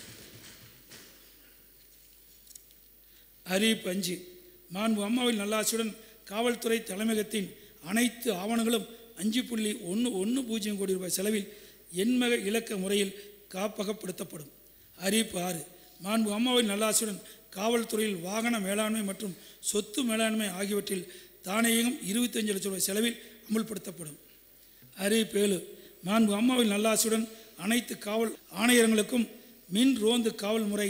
அறிவிப்பு அஞ்சு மாண்பு அம்மாவில் நல்லாசியுடன் காவல்துறை தலைமையகத்தின் அனைத்து ஆவணங்களும் அஞ்சு புள்ளி ஒன்று ஒன்று பூஜ்ஜியம் கோடி ரூபாய் செலவில் எண்மக இலக்க முறையில் காப்பகப்படுத்தப்படும் அறிவிப்பு ஆறு மாண்பு அம்மாவின் நல்லாசியுடன் காவல்துறையில் வாகன மேலாண்மை மற்றும் சொத்து மேலாண்மை ஆகியவற்றில் தானியகம் இருபத்தஞ்சு லட்சம் ரூபாய் செலவில் அமுல்படுத்தப்படும் அறிவிப்பு ஏழு மாண்பு அம்மாவின் நல்லாசியுடன் அனைத்து காவல் ஆணையரங்களுக்கும் மின் ரோந்து காவல் முறை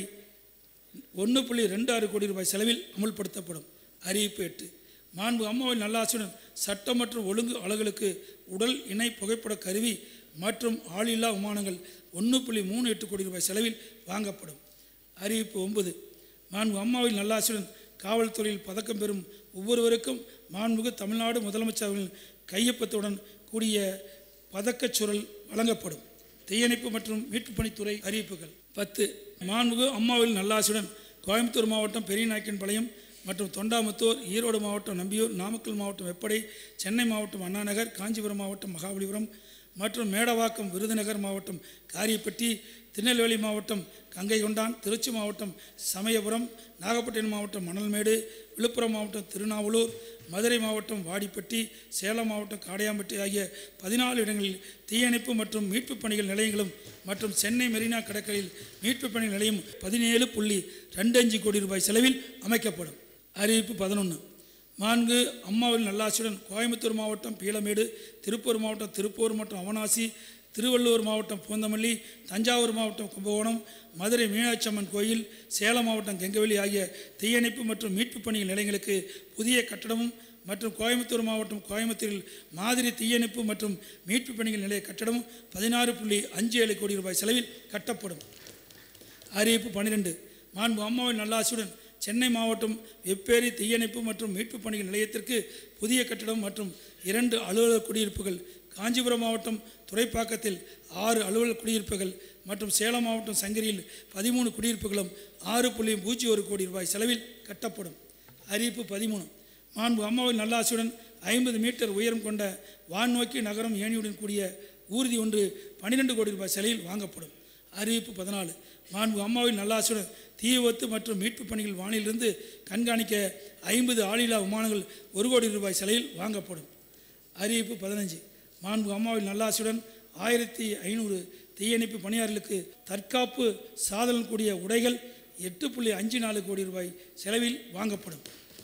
ஒன்று புள்ளி ரெண்டு ஆறு கோடி ரூபாய் செலவில் அமுல்படுத்தப்படும் அறிவிப்பு எட்டு மாண்பு அம்மாவின் நல்லாசியுடன் சட்டம் மற்றும் ஒழுங்கு அலகுகளுக்கு உடல் இணை புகைப்பட கருவி மற்றும் ஆளில்லா விமானங்கள் ஒன்று புள்ளி மூணு எட்டு கோடி ரூபாய் செலவில் வாங்கப்படும் அறிவிப்பு ஒன்பது மாண்பு அம்மாவின் நல்லாசியுடன் காவல்துறையில் பதக்கம் பெறும் ஒவ்வொருவருக்கும் மாண்புகு தமிழ்நாடு முதலமைச்சர் அவர்களின் கையொப்பத்துடன் கூடிய பதக்கச் சுருள் வழங்கப்படும் தீயணைப்பு மற்றும் மீட்புப் பணித்துறை அறிவிப்புகள் பத்து மாண்புகு அம்மாவில் நல்லாசியுடன் கோயம்புத்தூர் மாவட்டம் பெரியநாயக்கன்பாளையம் மற்றும் தொண்டாமுத்தூர் ஈரோடு மாவட்டம் நம்பியூர் நாமக்கல் மாவட்டம் வெப்படை சென்னை மாவட்டம் அண்ணாநகர் காஞ்சிபுரம் மாவட்டம் மகாபலிபுரம் மற்றும் மேடவாக்கம் விருதுநகர் மாவட்டம் காரியப்பட்டி திருநெல்வேலி மாவட்டம் கங்கைகொண்டான் திருச்சி மாவட்டம் சமயபுரம் நாகப்பட்டினம் மாவட்டம் மணல்மேடு விழுப்புரம் மாவட்டம் திருநாவலூர் மதுரை மாவட்டம் வாடிப்பட்டி சேலம் மாவட்டம் காடையாம்பட்டி ஆகிய பதினாலு இடங்களில் தீயணைப்பு மற்றும் மீட்புப் பணிகள் நிலையங்களும் மற்றும் சென்னை மெரினா கடற்கரையில் மீட்புப் பணிகள் நிலையம் பதினேழு புள்ளி ரெண்டு அஞ்சு கோடி ரூபாய் செலவில் அமைக்கப்படும் அறிவிப்பு பதினொன்று நான்கு அம்மாவில் நல்லாசியுடன் கோயம்புத்தூர் மாவட்டம் பீளமேடு திருப்பூர் மாவட்டம் திருப்பூர் மற்றும் அவனாசி திருவள்ளூர் மாவட்டம் பூந்தமல்லி தஞ்சாவூர் மாவட்டம் கும்பகோணம் மதுரை மீனாட்சி அம்மன் கோயில் சேலம் மாவட்டம் கெங்கவெளி ஆகிய தீயணைப்பு மற்றும் மீட்புப் பணிகள் நிலையங்களுக்கு புதிய கட்டடமும் மற்றும் கோயம்புத்தூர் மாவட்டம் கோயம்புத்தூரில் மாதிரி தீயணைப்பு மற்றும் மீட்புப் பணிகள் நிலைய கட்டடமும் பதினாறு புள்ளி அஞ்சு ஏழு கோடி ரூபாய் செலவில் கட்டப்படும் அறிவிப்பு பன்னிரெண்டு மாண்பு அம்மாவின் நல்லாசியுடன் சென்னை மாவட்டம் வெப்பேரி தீயணைப்பு மற்றும் மீட்புப் பணிகள் நிலையத்திற்கு புதிய கட்டடம் மற்றும் இரண்டு அலுவலக குடியிருப்புகள் காஞ்சிபுரம் மாவட்டம் துறைப்பாக்கத்தில் ஆறு அலுவலக குடியிருப்புகள் மற்றும் சேலம் மாவட்டம் சங்கரியில் பதிமூணு குடியிருப்புகளும் ஆறு புள்ளி பூஜ்ஜியம் ஒரு கோடி ரூபாய் செலவில் கட்டப்படும் அறிவிப்பு பதிமூணு மாண்பு அம்மாவின் நல்லாசியுடன் ஐம்பது மீட்டர் உயரம் கொண்ட வான்நோக்கி நகரம் ஏணியுடன் கூடிய ஊர்தி ஒன்று பன்னிரெண்டு கோடி ரூபாய் செலவில் வாங்கப்படும் அறிவிப்பு பதினாலு மாண்பு அம்மாவின் நல்லாசுடன் தீ விபத்து மற்றும் மீட்புப் பணிகள் வானிலிருந்து கண்காணிக்க ஐம்பது ஆளில்லா விமானங்கள் ஒரு கோடி ரூபாய் செலவில் வாங்கப்படும் அறிவிப்பு பதினஞ்சு மாண்பு அம்மாவின் நல்லாசியுடன் ஆயிரத்தி ஐநூறு தீயணைப்பு பணியாளர்களுக்கு தற்காப்பு சாதனம் கூடிய உடைகள் எட்டு புள்ளி அஞ்சு நாலு கோடி ரூபாய் செலவில் வாங்கப்படும்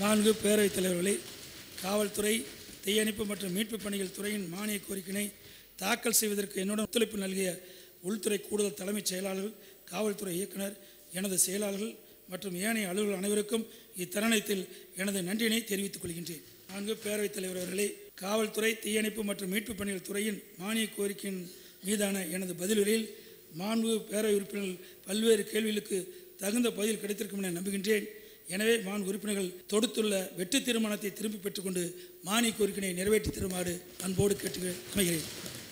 நான்கு பேரவைத் தலைவர்களே காவல்துறை தீயணைப்பு மற்றும் மீட்புப் பணிகள் துறையின் மானிய கோரிக்கையினை தாக்கல் செய்வதற்கு என்னுடன் ஒத்துழைப்பு நல்கிய உள்துறை கூடுதல் தலைமைச் செயலாளர்கள் காவல்துறை இயக்குனர் எனது செயலாளர்கள் மற்றும் ஏனைய அலுவலர்கள் அனைவருக்கும் இத்தருணத்தில் எனது நன்றியினை தெரிவித்துக் கொள்கின்றேன் நான்கு பேரவைத் தலைவர் அவர்களே காவல்துறை தீயணைப்பு மற்றும் மீட்புப் பணிகள் துறையின் மானிய கோரிக்கையின் மீதான எனது பதிலுரையில் மாண்பு பேரவை உறுப்பினர்கள் பல்வேறு கேள்விகளுக்கு தகுந்த பதில் கிடைத்திருக்கும் என நம்புகின்றேன் எனவே மாண்பு உறுப்பினர்கள் தொடுத்துள்ள வெற்றி தீர்மானத்தை திரும்பி பெற்றுக்கொண்டு மானிய கோரிக்கையை நிறைவேற்றி தருமாறு அன்போடு கேட்டு அமைகிறேன்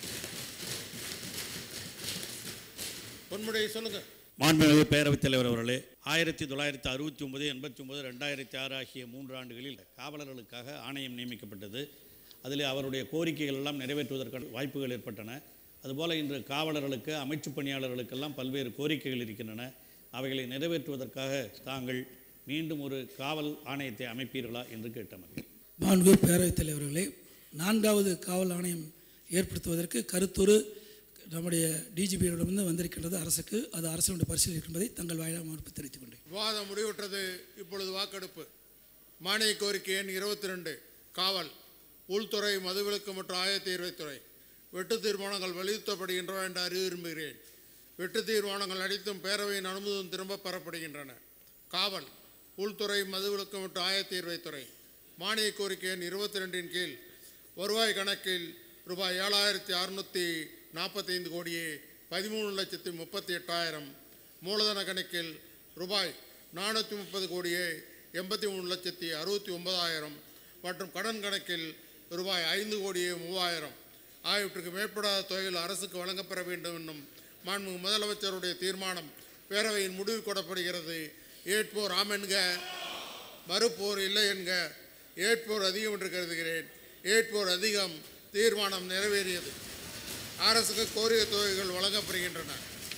பொன்முடியை சொல்லுங்க மாண்புமிகு பேரவைத் தலைவர் அவர்களே ஆயிரத்தி தொள்ளாயிரத்தி அறுபத்தி ஒன்பது எண்பத்தி ஒன்பது ரெண்டாயிரத்தி ஆறு ஆகிய மூன்று ஆண்டுகளில் காவலர்களுக்காக ஆணையம் நியமிக்கப்பட்டது அதில் அவருடைய கோரிக்கைகள் எல்லாம் நிறைவேற்றுவதற்கான வாய்ப்புகள் ஏற்பட்டன அதுபோல் இன்று காவலர்களுக்கு அமைச்சுப் பணியாளர்களுக்கெல்லாம் பல்வேறு கோரிக்கைகள் இருக்கின்றன அவைகளை நிறைவேற்றுவதற்காக தாங்கள் மீண்டும் ஒரு காவல் ஆணையத்தை அமைப்பீர்களா என்று கேட்டனர் மாண்பு பேரவைத் தலைவர்களே நான்காவது காவல் ஆணையம் ஏற்படுத்துவதற்கு கருத்துரு நம்முடைய டிஜிபியிடமிருந்து வந்திருக்கின்றது அரசுக்கு அது அரசினுடைய பரிசீலனை என்பதை தங்கள் வாயிலாக மறுப்பு தெரிவித்துக் கொண்டேன் விவாதம் முடிவுற்றது இப்பொழுது வாக்கெடுப்பு மானிய கோரிக்கை எண் இருபத்தி ரெண்டு காவல் உள்துறை மதுவிலக்கு மற்றும் ஆயத்தீர்வைத்துறை வெட்டு தீர்மானங்கள் வலியுறுத்தப்படுகின்றன என்று அறிய விரும்புகிறேன் வெட்டு தீர்மானங்கள் அனைத்தும் பேரவையின் அனுமதியும் திரும்பப் பெறப்படுகின்றன காவல் உள்துறை மதுவிலக்கு மற்றும் ஆயத்தீர்வைத்துறை மானிய கோரிக்கை எண் இருபத்தி ரெண்டின் கீழ் வருவாய் கணக்கில் ரூபாய் ஏழாயிரத்தி அறுநூற்றி நாற்பத்தைந்து கோடியே பதிமூணு லட்சத்தி முப்பத்தி எட்டாயிரம் மூலதன கணக்கில் ரூபாய் நானூற்றி முப்பது கோடியே எண்பத்தி மூணு லட்சத்தி அறுபத்தி ஒன்பதாயிரம் மற்றும் கடன் கணக்கில் ரூபாய் ஐந்து கோடியே மூவாயிரம் ஆகியவற்றுக்கு மேற்படாத தொகையில் அரசுக்கு வழங்கப்பெற வேண்டும் என்னும் மாண்பு முதலமைச்சருடைய தீர்மானம் பேரவையின் முடிவு கொடப்படுகிறது ஏற்போர் ஆம் என்க மறுப்போர் இல்லை என்க ஏற்போர் அதிகம் என்று கருதுகிறேன் ஏற்போர் அதிகம் தீர்மானம் நிறைவேறியது அரசுக்கு கோரிய தொகைகள் வழங்கப்படுகின்றன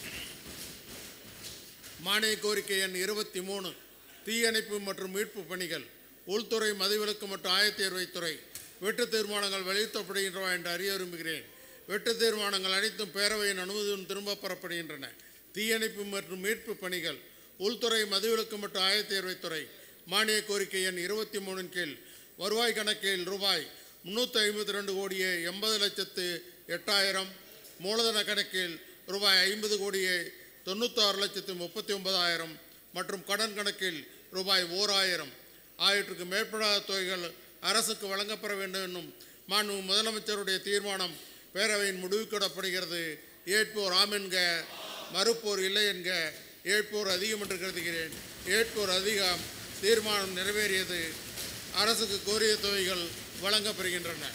மானிய கோரிக்கை எண் இருபத்தி மூணு தீயணைப்பு மற்றும் மீட்பு பணிகள் உள்துறை மதுவிலக்கு மற்றும் ஆயத்தேர்வைத்துறை வெட்டு தீர்மானங்கள் வலியுறுத்தப்படுகின்றன என்று அறிய விரும்புகிறேன் வெட்டு தீர்மானங்கள் அனைத்தும் பேரவையின் அனுமதியுடன் திரும்பப் பெறப்படுகின்றன தீயணைப்பு மற்றும் மீட்பு பணிகள் உள்துறை மதுவிலக்கு மற்றும் ஆயத்தேர்வைத்துறை மானிய கோரிக்கை எண் இருபத்தி மூணின் கீழ் வருவாய் கணக்கில் ரூபாய் முந்நூற்றி ஐம்பத்தி ரெண்டு கோடியே எண்பது லட்சத்து எட்டாயிரம் மூலதன கணக்கில் ரூபாய் ஐம்பது கோடியே தொண்ணூத்தாறு லட்சத்து முப்பத்தி ஒன்பதாயிரம் மற்றும் கடன் கணக்கில் ரூபாய் ஓர் ஆயிரம் ஆயிரத்துக்கு மேற்படாத தொகைகள் அரசுக்கு வழங்கப்பெற வேண்டும் என்னும் மாண்பு முதலமைச்சருடைய தீர்மானம் பேரவையின் முடிவுக்கிடப்படுகிறது ஏற்போர் ஆம் என்க மறுப்போர் இல்லை என்க ஏற்போர் அதிகம் என்று கருதுகிறேன் ஏற்போர் அதிகம் தீர்மானம் நிறைவேறியது அரசுக்கு கோரிய தொகைகள் வழங்கப்பெறுகின்றன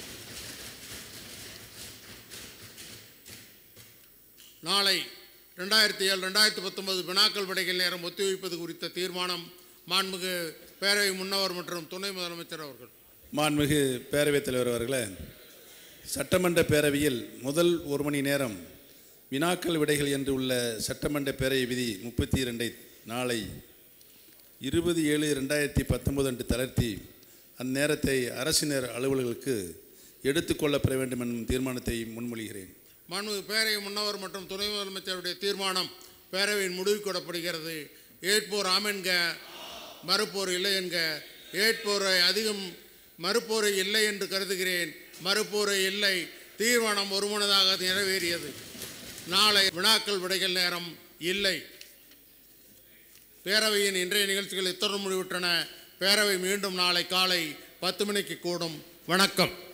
நாளை ரெண்டாயிரத்தி ஏழு ரெண்டாயிரத்தி பத்தொன்பது வினாக்கள் விடைகள் நேரம் ஒத்திவைப்பது குறித்த தீர்மானம் மாண்புமிகு பேரவை முன்னவர் மற்றும் துணை முதலமைச்சர் அவர்கள் மாண்புமிகு பேரவைத் தலைவர் அவர்களே சட்டமன்ற பேரவையில் முதல் ஒரு மணி நேரம் வினாக்கள் விடைகள் என்று உள்ள சட்டமன்ற பேரவை விதி முப்பத்தி இரண்டை நாளை இருபது ஏழு ரெண்டாயிரத்தி பத்தொன்பது அன்று தளர்த்தி அந்நேரத்தை அரசினர் அலுவலர்களுக்கு எடுத்துக்கொள்ளப்பெற வேண்டும் என்னும் தீர்மானத்தை முன்மொழிகிறேன் மாண்புமிகு பேரவை முன்னவர் மற்றும் துணை முதலமைச்சருடைய தீர்மானம் பேரவையின் முடிவுக்கிடப்படுகிறது ஏற்போர் ஆம் என்க மறுப்போர் இல்லை என்க ஏற்போரை அதிகம் மறுப்போரை இல்லை என்று கருதுகிறேன் மறுப்போரை இல்லை தீர்மானம் ஒருமனதாக நிறைவேறியது நாளை வினாக்கள் விடைகள் நேரம் இல்லை பேரவையின் இன்றைய நிகழ்ச்சிகள் இத்தனை முடிவுற்றன பேரவை மீண்டும் நாளை காலை பத்து மணிக்கு கூடும் வணக்கம்